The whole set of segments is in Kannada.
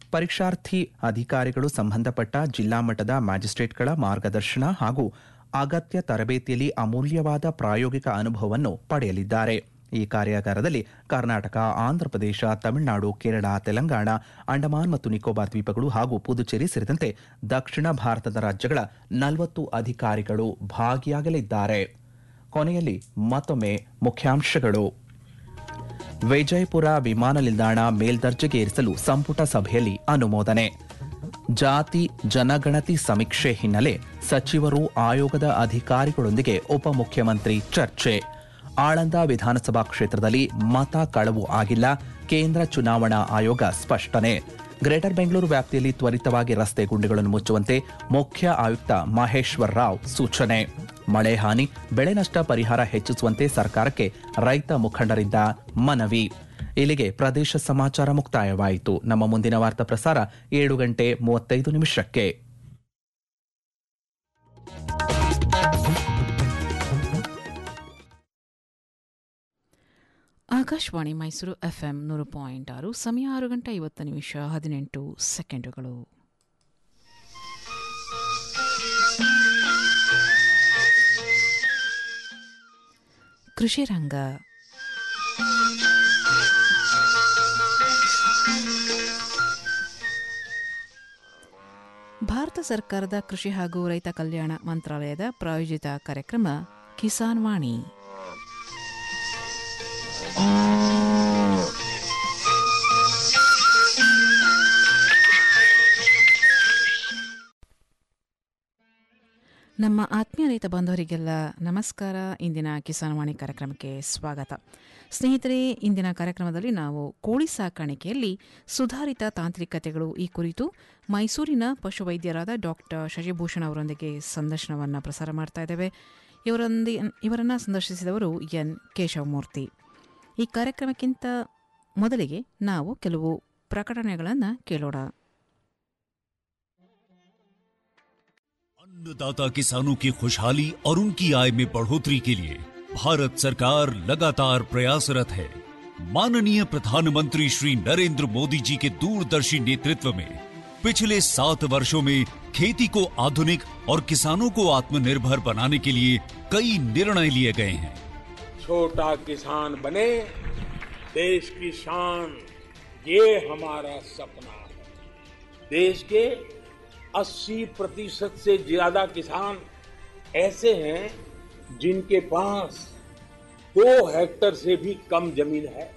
ಪರೀಕ್ಷಾರ್ಥಿ ಅಧಿಕಾರಿಗಳು ಸಂಬಂಧಪಟ್ಟ ಜಿಲ್ಲಾ ಮಟ್ಟದ ಮ್ಯಾಜಿಸ್ಟ್ರೇಟ್ಗಳ ಮಾರ್ಗದರ್ಶನ ಹಾಗೂ ಅಗತ್ಯ ತರಬೇತಿಯಲ್ಲಿ ಅಮೂಲ್ಯವಾದ ಪ್ರಾಯೋಗಿಕ ಅನುಭವವನ್ನು ಪಡೆಯಲಿದ್ದಾರೆ ಈ ಕಾರ್ಯಾಗಾರದಲ್ಲಿ ಕರ್ನಾಟಕ ಆಂಧ್ರಪ್ರದೇಶ ತಮಿಳುನಾಡು ಕೇರಳ ತೆಲಂಗಾಣ ಅಂಡಮಾನ್ ಮತ್ತು ನಿಕೋಬಾರ್ ದ್ವೀಪಗಳು ಹಾಗೂ ಪುದುಚೇರಿ ಸೇರಿದಂತೆ ದಕ್ಷಿಣ ಭಾರತದ ರಾಜ್ಯಗಳ ನಲವತ್ತು ಅಧಿಕಾರಿಗಳು ಭಾಗಿಯಾಗಲಿದ್ದಾರೆ ಕೊನೆಯಲ್ಲಿ ಮತ್ತೊಮ್ಮೆ ಮುಖ್ಯಾಂಶಗಳು ವಿಜಯಪುರ ವಿಮಾನ ನಿಲ್ದಾಣ ಮೇಲ್ದರ್ಜೆಗೆ ಏರಿಸಲು ಸಂಪುಟ ಸಭೆಯಲ್ಲಿ ಅನುಮೋದನೆ ಜಾತಿ ಜನಗಣತಿ ಸಮೀಕ್ಷೆ ಹಿನ್ನೆಲೆ ಸಚಿವರು ಆಯೋಗದ ಅಧಿಕಾರಿಗಳೊಂದಿಗೆ ಉಪಮುಖ್ಯಮಂತ್ರಿ ಚರ್ಚೆ ಆಳಂದ ವಿಧಾನಸಭಾ ಕ್ಷೇತ್ರದಲ್ಲಿ ಮತ ಕಳವು ಆಗಿಲ್ಲ ಕೇಂದ್ರ ಚುನಾವಣಾ ಆಯೋಗ ಸ್ಪಷ್ಟನೆ ಗ್ರೇಟರ್ ಬೆಂಗಳೂರು ವ್ಯಾಪ್ತಿಯಲ್ಲಿ ತ್ವರಿತವಾಗಿ ರಸ್ತೆ ಗುಂಡಿಗಳನ್ನು ಮುಚ್ಚುವಂತೆ ಮುಖ್ಯ ಆಯುಕ್ತ ಮಹೇಶ್ವರ್ ರಾವ್ ಸೂಚನೆ ಮಳೆ ಹಾನಿ ಬೆಳೆ ನಷ್ಟ ಪರಿಹಾರ ಹೆಚ್ಚಿಸುವಂತೆ ಸರ್ಕಾರಕ್ಕೆ ರೈತ ಮುಖಂಡರಿಂದ ಮನವಿ ಇಲ್ಲಿಗೆ ಪ್ರದೇಶ ಸಮಾಚಾರ ಮುಕ್ತಾಯವಾಯಿತು ನಮ್ಮ ಮುಂದಿನ ವಾರ್ತಾ ಪ್ರಸಾರ ಏಳು ಗಂಟೆ ಮೂವತ್ತೈದು ನಿಮಿಷಕ್ಕೆ ಆಕಾಶವಾಣಿ ಮೈಸೂರು ಎಫ್ಎಂ ನೂರು ಪಾಯಿಂಟ್ ಆರು ಸಮಯ ಆರು ಗಂಟೆ ಐವತ್ತು ನಿಮಿಷ ಹದಿನೆಂಟು ಸೆಕೆಂಡುಗಳು ಕೃಷಿ ರಂಗ ಭಾರತ ಸರ್ಕಾರದ ಕೃಷಿ ಹಾಗೂ ರೈತ ಕಲ್ಯಾಣ ಮಂತ್ರಾಲಯದ ಪ್ರಾಯೋಜಿತ ಕಾರ್ಯಕ್ರಮ ಕಿಸಾನ್ ವಾಣಿ ನಮ್ಮ ಆತ್ಮೀಯ ರೈತ ಬಾಂಧವರಿಗೆಲ್ಲ ನಮಸ್ಕಾರ ಇಂದಿನ ಕಿಸಾನ್ ವಾಣಿ ಕಾರ್ಯಕ್ರಮಕ್ಕೆ ಸ್ವಾಗತ ಸ್ನೇಹಿತರೆ ಇಂದಿನ ಕಾರ್ಯಕ್ರಮದಲ್ಲಿ ನಾವು ಕೋಳಿ ಸಾಕಾಣಿಕೆಯಲ್ಲಿ ಸುಧಾರಿತ ತಾಂತ್ರಿಕತೆಗಳು ಈ ಕುರಿತು ಮೈಸೂರಿನ ಪಶುವೈದ್ಯರಾದ ಡಾಕ್ಟರ್ ಶಶಿಭೂಷಣ್ ಅವರೊಂದಿಗೆ ಸಂದರ್ಶನವನ್ನು ಪ್ರಸಾರ ಮಾಡ್ತಾ ಇದ್ದೇವೆ ಇವರೊಂದಿ ಇವರನ್ನು ಸಂದರ್ಶಿಸಿದವರು ಎನ್ ಕೇಶವಮೂರ್ತಿ ಈ ಕಾರ್ಯಕ್ರಮಕ್ಕಿಂತ ಮೊದಲಿಗೆ ನಾವು ಕೆಲವು ಪ್ರಕಟಣೆಗಳನ್ನು ಕೇಳೋಣ अन्नदाता किसानों की खुशहाली और उनकी आय में बढ़ोतरी के लिए भारत सरकार लगातार प्रयासरत है माननीय प्रधानमंत्री श्री नरेंद्र मोदी जी के दूरदर्शी नेतृत्व में पिछले सात वर्षों में खेती को आधुनिक और किसानों को आत्मनिर्भर बनाने के लिए कई निर्णय लिए गए हैं छोटा किसान बने देश की शान ये हमारा सपना है देश के 80 प्रतिशत से ज्यादा किसान ऐसे हैं जिनके पास दो हेक्टर से भी कम जमीन है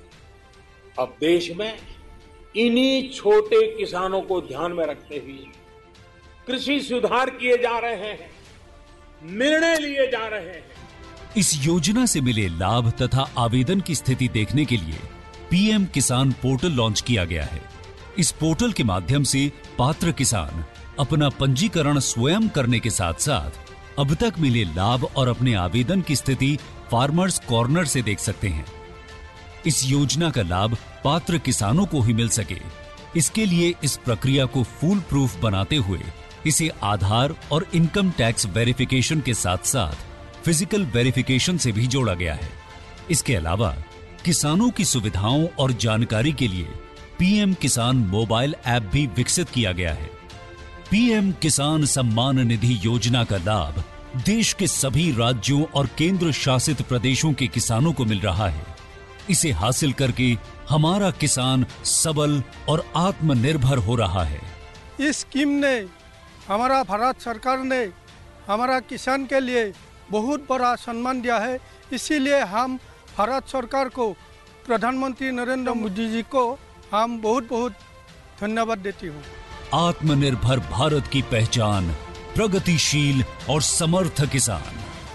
अब देश में इन्हीं छोटे किसानों को ध्यान में रखते हुए कृषि सुधार किए जा रहे हैं निर्णय लिए जा रहे हैं इस योजना से मिले लाभ तथा आवेदन की स्थिति देखने के लिए पीएम किसान पोर्टल लॉन्च किया गया है इस पोर्टल के माध्यम से पात्र किसान अपना पंजीकरण स्वयं करने के साथ साथ अब तक मिले लाभ और अपने आवेदन की स्थिति फार्मर्स कॉर्नर से देख सकते हैं इस योजना का लाभ पात्र किसानों को ही मिल सके इसके लिए इस प्रक्रिया को फूल प्रूफ बनाते हुए इसे आधार और इनकम टैक्स वेरिफिकेशन के साथ साथ फिजिकल वेरिफिकेशन से भी जोड़ा गया है इसके अलावा किसानों की सुविधाओं और जानकारी के लिए पीएम किसान मोबाइल ऐप भी विकसित किया गया है पीएम किसान सम्मान निधि योजना का लाभ देश के सभी राज्यों और केंद्र शासित प्रदेशों के किसानों को मिल रहा है इसे हासिल करके हमारा किसान सबल और आत्मनिर्भर हो रहा है इस स्कीम ने हमारा भारत सरकार ने हमारा किसान के लिए बहुत बड़ा सम्मान दिया है इसीलिए हम भारत सरकार को प्रधानमंत्री नरेंद्र मोदी जी को हम बहुत बहुत धन्यवाद देती हूँ आत्मनिर्भर भारत की पहचान प्रगतिशील और समर्थ किसान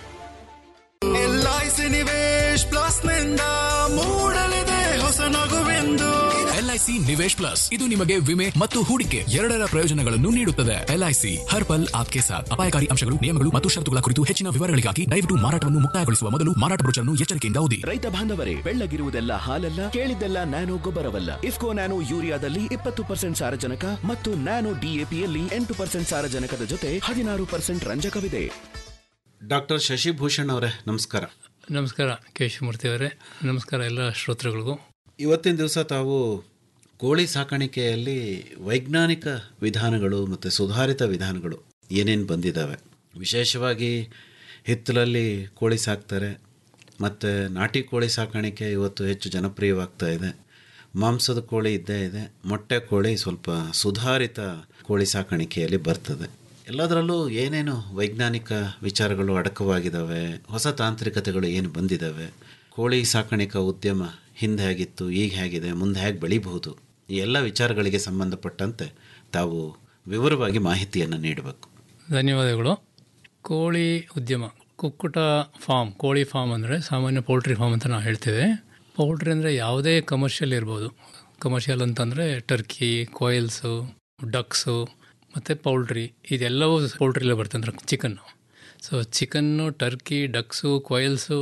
ಎಲ್ಐಸಿ ನಿವೇಶ್ ಪ್ಲಸ್ ನಿಂದ ಮೂಡಲಿದೆ ಹೊಸ ನಗುವೆಂದು ಎಲ್ಐಸಿ ನಿವೇಶ್ ಪ್ಲಸ್ ಇದು ನಿಮಗೆ ವಿಮೆ ಮತ್ತು ಹೂಡಿಕೆ ಎರಡರ ಪ್ರಯೋಜನಗಳನ್ನು ನೀಡುತ್ತದೆ ಎಲ್ಐಸಿ ಹರ್ ಪಲ್ ಆಪ್ಕೆ ಸಾಥ್ ಅಪಾಯಕಾರಿ ಅಂಶಗಳು ನಿಯಮಗಳು ಮತ್ತು ಷರತ್ತುಗಳ ಕುರಿತು ಹೆಚ್ಚಿನ ವಿವರಗಳಿಗಾಗಿ ದಯವಿಟ್ಟು ಮಾರಾಟವನ್ನು ಮುಕ್ತಾಯಗೊಳಿಸುವ ಮೊದಲು ಮಾರಾಟ ಬ್ರೋಚರ್ನ್ನು ಎಚ್ಚರಿಕೆಯಿಂದ ಓದಿ ರೈತ ಬಾಂಧವರೇ ಬೆಳ್ಳಗಿರುವುದೆಲ್ಲ ಹಾಲಲ್ಲ ಕೇಳಿದ್ದೆಲ್ಲ ನ್ಯಾನೋ ಗೊಬ್ಬರವಲ್ಲ ಇಫ್ಕೋ ನ್ಯಾನೋ ಯೂರಿಯಾದಲ್ಲಿ ಇಪ್ಪತ್ತು ಪರ್ಸೆಂಟ್ ಸಾರಜನಕ ಮತ್ತು ನ್ಯಾನೋ ಡಿಎಪಿಯಲ್ಲಿ ಎಂಟು ಪರ್ಸೆಂಟ್ ಸಾರಜನಕದ ಜೊತೆ ಹದಿನಾರು ಪರ್ಸೆಂಟ್ ರಂಜಕವಿದೆ ಡಾಕ್ಟರ್ ಶಶಿಭೂಷಣ್ ಅವರೇ ನಮಸ್ಕಾರ ನಮಸ್ಕಾರ ಕೇಶವಮೂರ್ತಿ ಅವರೇ ನಮಸ್ಕಾರ ಎಲ್ಲ ಶ್ರೋತೃಗಳಿಗೂ ಇವತ್ತಿನ ದಿವಸ ತಾವು ಕೋಳಿ ಸಾಕಾಣಿಕೆಯಲ್ಲಿ ವೈಜ್ಞಾನಿಕ ವಿಧಾನಗಳು ಮತ್ತು ಸುಧಾರಿತ ವಿಧಾನಗಳು ಏನೇನು ಬಂದಿದ್ದಾವೆ ವಿಶೇಷವಾಗಿ ಹಿತ್ತಲಲ್ಲಿ ಕೋಳಿ ಸಾಕ್ತಾರೆ ಮತ್ತು ನಾಟಿ ಕೋಳಿ ಸಾಕಾಣಿಕೆ ಇವತ್ತು ಹೆಚ್ಚು ಜನಪ್ರಿಯವಾಗ್ತಾ ಇದೆ ಮಾಂಸದ ಕೋಳಿ ಇದ್ದೇ ಇದೆ ಮೊಟ್ಟೆ ಕೋಳಿ ಸ್ವಲ್ಪ ಸುಧಾರಿತ ಕೋಳಿ ಸಾಕಾಣಿಕೆಯಲ್ಲಿ ಬರ್ತದೆ ಎಲ್ಲದರಲ್ಲೂ ಏನೇನು ವೈಜ್ಞಾನಿಕ ವಿಚಾರಗಳು ಅಡಕವಾಗಿದ್ದಾವೆ ಹೊಸ ತಾಂತ್ರಿಕತೆಗಳು ಏನು ಬಂದಿದ್ದಾವೆ ಕೋಳಿ ಸಾಕಾಣಿಕಾ ಉದ್ಯಮ ಹಿಂದೆ ಹೇಗಿತ್ತು ಈಗ ಹೇಗಿದೆ ಮುಂದೆ ಹೇಗೆ ಬೆಳಿಬಹುದು ಈ ಎಲ್ಲ ವಿಚಾರಗಳಿಗೆ ಸಂಬಂಧಪಟ್ಟಂತೆ ತಾವು ವಿವರವಾಗಿ ಮಾಹಿತಿಯನ್ನು ನೀಡಬೇಕು ಧನ್ಯವಾದಗಳು ಕೋಳಿ ಉದ್ಯಮ ಕುಕ್ಕುಟ ಫಾರ್ಮ್ ಕೋಳಿ ಫಾರ್ಮ್ ಅಂದರೆ ಸಾಮಾನ್ಯ ಪೌಲ್ಟ್ರಿ ಫಾರ್ಮ್ ಅಂತ ನಾವು ಹೇಳ್ತೇವೆ ಪೌಲ್ಟ್ರಿ ಅಂದರೆ ಯಾವುದೇ ಕಮರ್ಷಿಯಲ್ ಇರ್ಬೋದು ಕಮರ್ಷಿಯಲ್ ಅಂತಂದರೆ ಟರ್ಕಿ ಕೊಯಿಲ್ಸು ಡಕ್ಸು ಮತ್ತು ಪೌಲ್ಟ್ರಿ ಇದೆಲ್ಲವೂ ಪೌಲ್ಟ್ರಿಲೇ ಬರ್ತದೆ ಅಂದರೆ chicken so chicken turkey ducks quails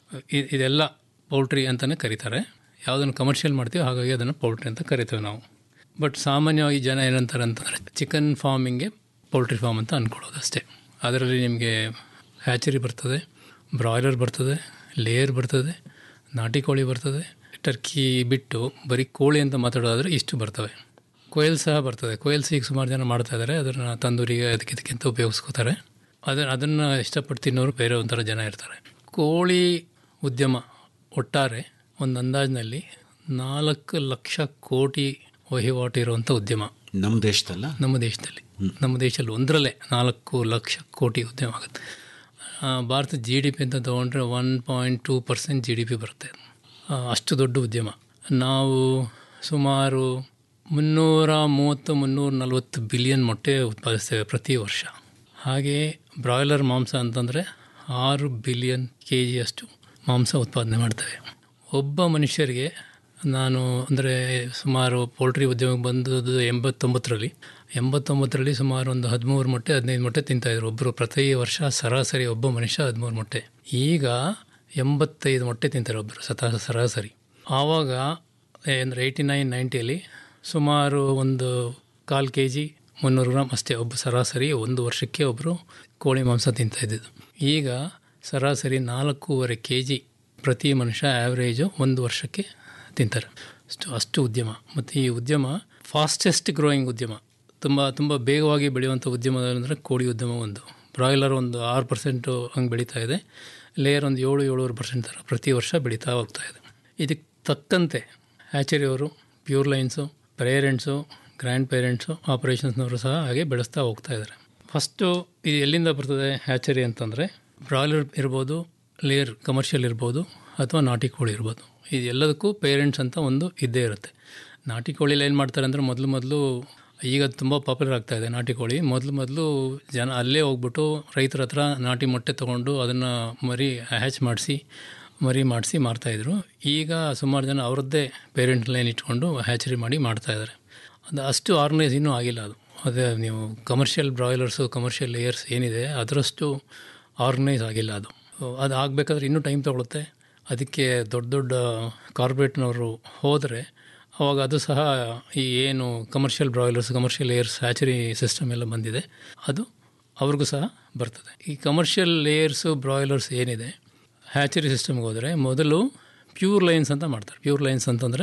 ಇ- ಇದೆಲ್ಲ ಪೌಲ್ಟ್ರಿ ಅಂತಲೇ ಕರೀತಾರೆ ಯಾವುದನ್ನು ಕಮರ್ಷಿಯಲ್ ಮಾಡ್ತೀವಿ ಹಾಗಾಗಿ ಅದನ್ನು ಪೌಲ್ಟ್ರಿ ಅಂತ ಕರಿತೇವೆ ನಾವು ಬಟ್ ಸಾಮಾನ್ಯವಾಗಿ ಜನ ಏನಂತಾರೆ ಅಂತಂದರೆ ಚಿಕನ್ ಫಾರ್ಮಿಂಗ್ಗೆ ಪೌಲ್ಟ್ರಿ ಫಾರ್ಮ್ ಅಂತ ಅಂದ್ಕೊಳ್ಳೋದು ಅಷ್ಟೇ ಅದರಲ್ಲಿ ನಿಮಗೆ ಹ್ಯಾಚರಿ ಬರ್ತದೆ ಬ್ರಾಯ್ಲರ್ ಬರ್ತದೆ ಲೇಯರ್ ಬರ್ತದೆ ನಾಟಿ ಕೋಳಿ ಬರ್ತದೆ ಟರ್ಕಿ ಬಿಟ್ಟು ಬರೀ ಕೋಳಿ ಅಂತ ಮಾತಾಡೋದಾದರೆ ಇಷ್ಟು ಬರ್ತವೆ ಕೊಯ್ಲ್ ಸಹ ಬರ್ತದೆ ಕೊಯ್ಲ್ಸ್ ಈಗ ಸುಮಾರು ಜನ ಮಾಡ್ತಾ ಇದ್ದಾರೆ ಅದನ್ನು ತಂದೂರಿಗೆ ಅದಕ್ಕೆ ಇದಕ್ಕಿಂತ ಉಪಯೋಗಿಸ್ಕೋತಾರೆ ಅದನ್ನು ಅದನ್ನು ಇಷ್ಟಪಟ್ಟು ತಿನ್ನೋರು ಬೇರೆ ಒಂಥರ ಜನ ಇರ್ತಾರೆ ಕೋಳಿ ಉದ್ಯಮ ಒಟ್ಟಾರೆ ಒಂದು ಅಂದಾಜಿನಲ್ಲಿ ನಾಲ್ಕು ಲಕ್ಷ ಕೋಟಿ ವಹಿವಾಟು ಇರುವಂಥ ಉದ್ಯಮ ನಮ್ಮ ದೇಶದಲ್ಲ ನಮ್ಮ ದೇಶದಲ್ಲಿ ನಮ್ಮ ದೇಶದಲ್ಲಿ ಒಂದರಲ್ಲೇ ನಾಲ್ಕು ಲಕ್ಷ ಕೋಟಿ ಉದ್ಯಮ ಆಗುತ್ತೆ ಆ, ಭಾರತ ಜಿ ಡಿ ಪಿ ಅಂತ ತೊಗೊಂಡ್ರೆ one point two percent G D P ಬರುತ್ತೆ ಆ, ಅಷ್ಟು ದೊಡ್ಡ ಉದ್ಯಮ ನಾವು ಸುಮಾರು ಮುನ್ನೂರ ಮೂವತ್ತು ಮುನ್ನೂರ ನಲವತ್ತು ಬಿಲಿಯನ್ ಮೊಟ್ಟೆ ಉತ್ಪಾದಿಸ್ತೇವೆ ಪ್ರತಿ ವರ್ಷ ಹಾಗೆಯೇ ಬ್ರಾಯ್ಲರ್ ಮಾಂಸ ಅಂತಂದರೆ ಆರು ಬಿಲಿಯನ್ ಕೆ ಜಿಯಷ್ಟು ಮಾಂಸ ಉತ್ಪಾದನೆ ಮಾಡ್ತೇವೆ ಒಬ್ಬ ಮನುಷ್ಯರಿಗೆ ನಾನು ಅಂದರೆ ಸುಮಾರು ಪೋಲ್ಟ್ರಿ ಉದ್ಯಮಕ್ಕೆ ಬಂದದ್ದು ಎಂಬತ್ತೊಂಬತ್ತರಲ್ಲಿ ಎಂಬತ್ತೊಂಬತ್ತರಲ್ಲಿ ಸುಮಾರು ಒಂದು ಹದಿಮೂರು ಮೊಟ್ಟೆ ಹದಿನೈದು ಮೊಟ್ಟೆ ತಿಂತಾಯಿದ್ರು ಒಬ್ಬರು ಪ್ರತಿ ವರ್ಷ ಸರಾಸರಿ ಒಬ್ಬ ಮನುಷ್ಯ ಹದಿಮೂರು ಮೊಟ್ಟೆ ಈಗ ಎಂಬತ್ತೈದು ಮೊಟ್ಟೆ ತಿಂತಾರೆ ಒಬ್ಬರು ಸತ ಸರಾಸರಿ ಆವಾಗ ಅಂದರೆ ಏಯ್ಟಿ ನೈನ್ ನೈಂಟಿಯಲ್ಲಿ ಸುಮಾರು ಒಂದು ಕಾಲು ಕೆ ಜಿ ಮುನ್ನೂರು ಗ್ರಾಮ್ ಅಷ್ಟೇ ಒಬ್ಬ ಸರಾಸರಿ ಒಂದು ವರ್ಷಕ್ಕೆ ಒಬ್ಬರು ಕೋಳಿ ಮಾಂಸ ತಿಂತಾ ಇದ್ದಿದ್ದು ಈಗ ಸರಾಸರಿ ನಾಲ್ಕೂವರೆ ಕೆ ಜಿ ಪ್ರತಿ ಮನುಷ್ಯ ಆ್ಯಾವ್ರೇಜು ಒಂದು ವರ್ಷಕ್ಕೆ ತಿಂತಾರೆ ಅಷ್ಟು ಅಷ್ಟು ಉದ್ಯಮ ಮತ್ತು ಈ ಉದ್ಯಮ ಫಾಸ್ಟೆಸ್ಟ್ ಗ್ರೋಯಿಂಗ್ ಉದ್ಯಮ ತುಂಬ ತುಂಬ ಬೇಗವಾಗಿ ಬೆಳೆಯುವಂಥ ಉದ್ಯಮ ಅಂದರೆ ಕೋಳಿ ಉದ್ಯಮ ಒಂದು ಬ್ರಾಯ್ಲರ್ ಒಂದು ಆರು ಪರ್ಸೆಂಟು ಹಂಗೆ ಬೆಳೀತಾ ಇದೆ ಲೇಯರ್ ಒಂದು ಏಳು ಏಳುವರೆ ಪರ್ಸೆಂಟ್ ಥರ ಪ್ರತಿ ವರ್ಷ ಬೆಳೀತಾ ಹೋಗ್ತಾ ಇದೆ ಇದಕ್ಕೆ ತಕ್ಕಂತೆ ಹ್ಯಾಚರಿಯವರು pure lines parents grand grandparents ಆಪರೇಷನ್ಸ್ನವರು ಸಹ ಹಾಗೆ ಬೆಳೆಸ್ತಾ ಹೋಗ್ತಾ ಇದ್ದಾರೆ ಫಸ್ಟು ಇದು ಎಲ್ಲಿಂದ ಬರ್ತದೆ ಹ್ಯಾಚರಿ ಅಂತಂದರೆ ಬ್ರಾಯ್ಲರ್ ಇರ್ಬೋದು ಲೇಯರ್ ಕಮರ್ಷಿಯಲ್ ಇರ್ಬೋದು ಅಥವಾ ನಾಟಿ ಕೋಳಿ ಇರ್ಬೋದು ಇದು ಎಲ್ಲದಕ್ಕೂ ಪೇರೆಂಟ್ಸ್ ಅಂತ ಒಂದು ಇದ್ದೇ ಇರುತ್ತೆ ನಾಟಿ ಕೋಳಿಲಿ ಏನು ಮಾಡ್ತಾರೆ ಅಂದರೆ ಮೊದಲು ಮೊದಲು ಈಗ ತುಂಬ ಪಾಪ್ಯುಲರ್ ಆಗ್ತಾ ಇದೆ ನಾಟಿ ಕೋಳಿ ಮೊದಲು ಮೊದಲು ಜನ ಅಲ್ಲೇ ಹೋಗ್ಬಿಟ್ಟು ರೈತರ ಹತ್ರ ನಾಟಿ ಮೊಟ್ಟೆ ತೊಗೊಂಡು ಅದನ್ನು ಮರಿ ಹ್ಯಾಚ್ ಮಾಡಿಸಿ ಮರಿ ಮಾಡಿಸಿ ಮಾರ್ತಾಯಿದ್ರು ಈಗ ಸುಮಾರು ಜನ ಅವರದ್ದೇ ಪೇರೆಂಟ್ ಲೈನ್ ಇಟ್ಕೊಂಡು ಹ್ಯಾಚರಿ ಮಾಡಿ ಮಾಡ್ತಾಯಿದ್ದಾರೆ ಅದು ಅಷ್ಟು ಆರ್ಗನೈಸ್ ಇನ್ನೂ ಆಗಿಲ್ಲ ಅದು ಅದೇ ನೀವು ಕಮರ್ಷಿಯಲ್ ಬ್ರಾಯ್ಲರ್ಸು ಕಮರ್ಷಿಯಲ್ ಲೇಯರ್ಸ್ ಏನಿದೆ ಅದರಷ್ಟು ಆರ್ಗನೈಸ್ ಆಗಿಲ್ಲ ಅದು ಅದು ಆಗಬೇಕಾದ್ರೆ ಇನ್ನೂ ಟೈಮ್ ತೊಗೊಳುತ್ತೆ ಅದಕ್ಕೆ ದೊಡ್ಡ ದೊಡ್ಡ ಕಾರ್ಪೊರೇಟ್ನವರು ಹೋದರೆ ಅವಾಗ ಅದು ಸಹ ಈ ಏನು commercial broilers commercial layers hatchery system ಎಲ್ಲ ಬಂದಿದೆ ಅದು ಅವ್ರಿಗೂ ಸಹ ಬರ್ತದೆ ಈ ಕಮರ್ಷಿಯಲ್ ಲೇಯರ್ಸು ಬ್ರಾಯ್ಲರ್ಸ್ ಏನಿದೆ ಹ್ಯಾಚರಿ ಸಿಸ್ಟಮ್ಗೆ ಹೋದರೆ ಮೊದಲು ಪ್ಯೂರ್ ಲೈನ್ಸ್ ಅಂತ ಮಾಡ್ತಾರೆ ಪ್ಯೂರ್ ಲೈನ್ಸ್ ಅಂತಂದರೆ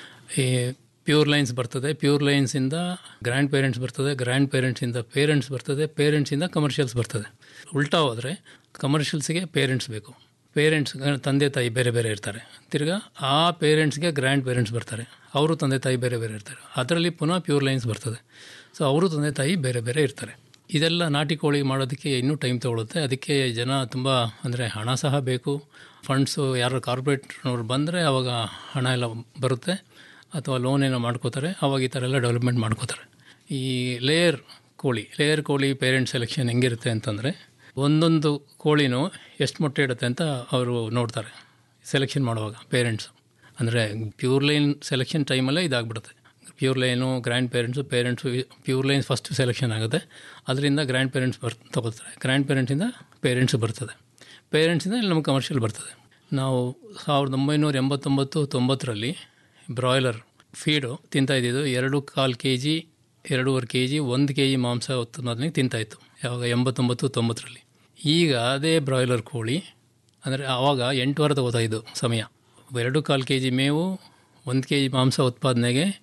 ಈ ಪ್ಯೂರ್ ಲೈನ್ಸ್ ಬರ್ತದೆ ಪ್ಯೂರ್ ಲೈನ್ಸಿಂದ ಗ್ರ್ಯಾಂಡ್ ಪೇರೆಂಟ್ಸ್ ಬರ್ತದೆ ಗ್ರ್ಯಾಂಡ್ ಪೇರೆಂಟ್ಸಿಂದ ಪೇರೆಂಟ್ಸ್ ಬರ್ತದೆ ಪೇರೆಂಟ್ಸಿಂದ ಕಮರ್ಷಿಯಲ್ಸ್ ಬರ್ತದೆ ಉಲ್ಟಾ ಹೋದರೆ ಕಮರ್ಷಿಯಲ್ಸ್ಗೆ ಪೇರೆಂಟ್ಸ್ ಬೇಕು ಪೇರೆಂಟ್ಸ್ ತಂದೆ ತಾಯಿ ಬೇರೆ ಬೇರೆ ಇರ್ತಾರೆ ತಿರ್ಗಾ ಆ ಪೇರೆಂಟ್ಸ್ಗೆ ಗ್ರ್ಯಾಂಡ್ ಪೇರೆಂಟ್ಸ್ ಬರ್ತಾರೆ ಅವರು ತಂದೆ ತಾಯಿ ಬೇರೆ ಬೇರೆ ಇರ್ತಾರೆ ಅದರಲ್ಲಿ ಪುನಃ ಪ್ಯೂರ್ ಲೈನ್ಸ್ ಬರ್ತದೆ ಸೊ ಅವರು ತಂದೆ ತಾಯಿ ಬೇರೆ ಬೇರೆ ಇರ್ತಾರೆ ಇದೆಲ್ಲ ನಾಟಿ ಕೋಳಿ ಮಾಡೋದಕ್ಕೆ ಇನ್ನೂ ಟೈಮ್ ತೊಗೊಳುತ್ತೆ ಅದಕ್ಕೆ ಜನ ತುಂಬ ಅಂದರೆ ಹಣ ಸಹ ಬೇಕು ಫಂಡ್ಸು ಯಾರು ಕಾರ್ಪೊರೇಟ್ನವ್ರು ಬಂದರೆ ಅವಾಗ ಹಣ ಎಲ್ಲ ಬರುತ್ತೆ ಅಥವಾ ಲೋನ್ ಏನೋ ಮಾಡ್ಕೋತಾರೆ ಅವಾಗ ಈ ಥರ ಎಲ್ಲ ಡೆವಲಪ್ಮೆಂಟ್ ಮಾಡ್ಕೋತಾರೆ ಈ ಲೇಯರ್ ಕೋಳಿ ಲೇಯರ್ ಕೋಳಿ ಪೇರೆಂಟ್ ಸೆಲೆಕ್ಷನ್ ಹೆಂಗಿರುತ್ತೆ ಅಂತಂದರೆ ಒಂದೊಂದು ಕೋಳಿನೂ ಎಷ್ಟು ಮೊಟ್ಟೆ ಇಡುತ್ತೆ ಅಂತ ಅವರು ನೋಡ್ತಾರೆ ಸೆಲೆಕ್ಷನ್ ಮಾಡುವಾಗ ಪೇರೆಂಟ್ಸು ಅಂದರೆ ಪ್ಯೂರ್ ಲೈನ್ ಸೆಲೆಕ್ಷನ್ ಟೈಮಲ್ಲೇ ಇದಾಗ್ಬಿಡುತ್ತೆ pure line grandparents parents pure line first selection ಆಗುತ್ತೆ ಅದರಿಂದ ಗ್ರ್ಯಾಂಡ್ ಪೇರೆಂಟ್ಸ್ ಬರ್ ತಗೋತಾರೆ ಗ್ರ್ಯಾಂಡ್ ಪೇರೆಂಟ್ಸಿಂದ ಪೇರೆಂಟ್ಸು ಬರ್ತದೆ ಪೇರೆಂಟ್ಸಿಂದ ಇಲ್ಲಿ ನಮಗೆ ಕಮರ್ಷಿಯಲ್ ಬರ್ತದೆ ನಾವು ಸಾವಿರದ ಒಂಬೈನೂರ ಎಂಬತ್ತೊಂಬತ್ತು ತೊಂಬತ್ತರಲ್ಲಿ ಬ್ರಾಯ್ಲರ್ ಫೀಡು ತಿಂತಾ ಇದ್ದಿದ್ದು ಎರಡು ಕಾಲು ಕೆ ಜಿ ಎರಡೂವರೆ ಕೆ ಜಿ ಒಂದು ಕೆ ಜಿ ಮಾಂಸ ಉತ್ಪಾದನೆಗೆ ತಿಂತಾಯಿತ್ತು ಯಾವಾಗ ಎಂಬತ್ತೊಂಬತ್ತು ತೊಂಬತ್ತರಲ್ಲಿ ಈಗ ಅದೇ ಬ್ರಾಯ್ಲರ್ ಕೋಳಿ ಅಂದರೆ ಆವಾಗ ಎಂಟು ವಾರ ತಗೋತಾ ಇದ್ದು ಸಮಯ ಎರಡು ಕಾಲು ಕೆ ಜಿ ಮೇವು ಒಂದು ಕೆ ಜಿ ಮಾಂಸ ಉತ್ಪಾದನೆಗೆ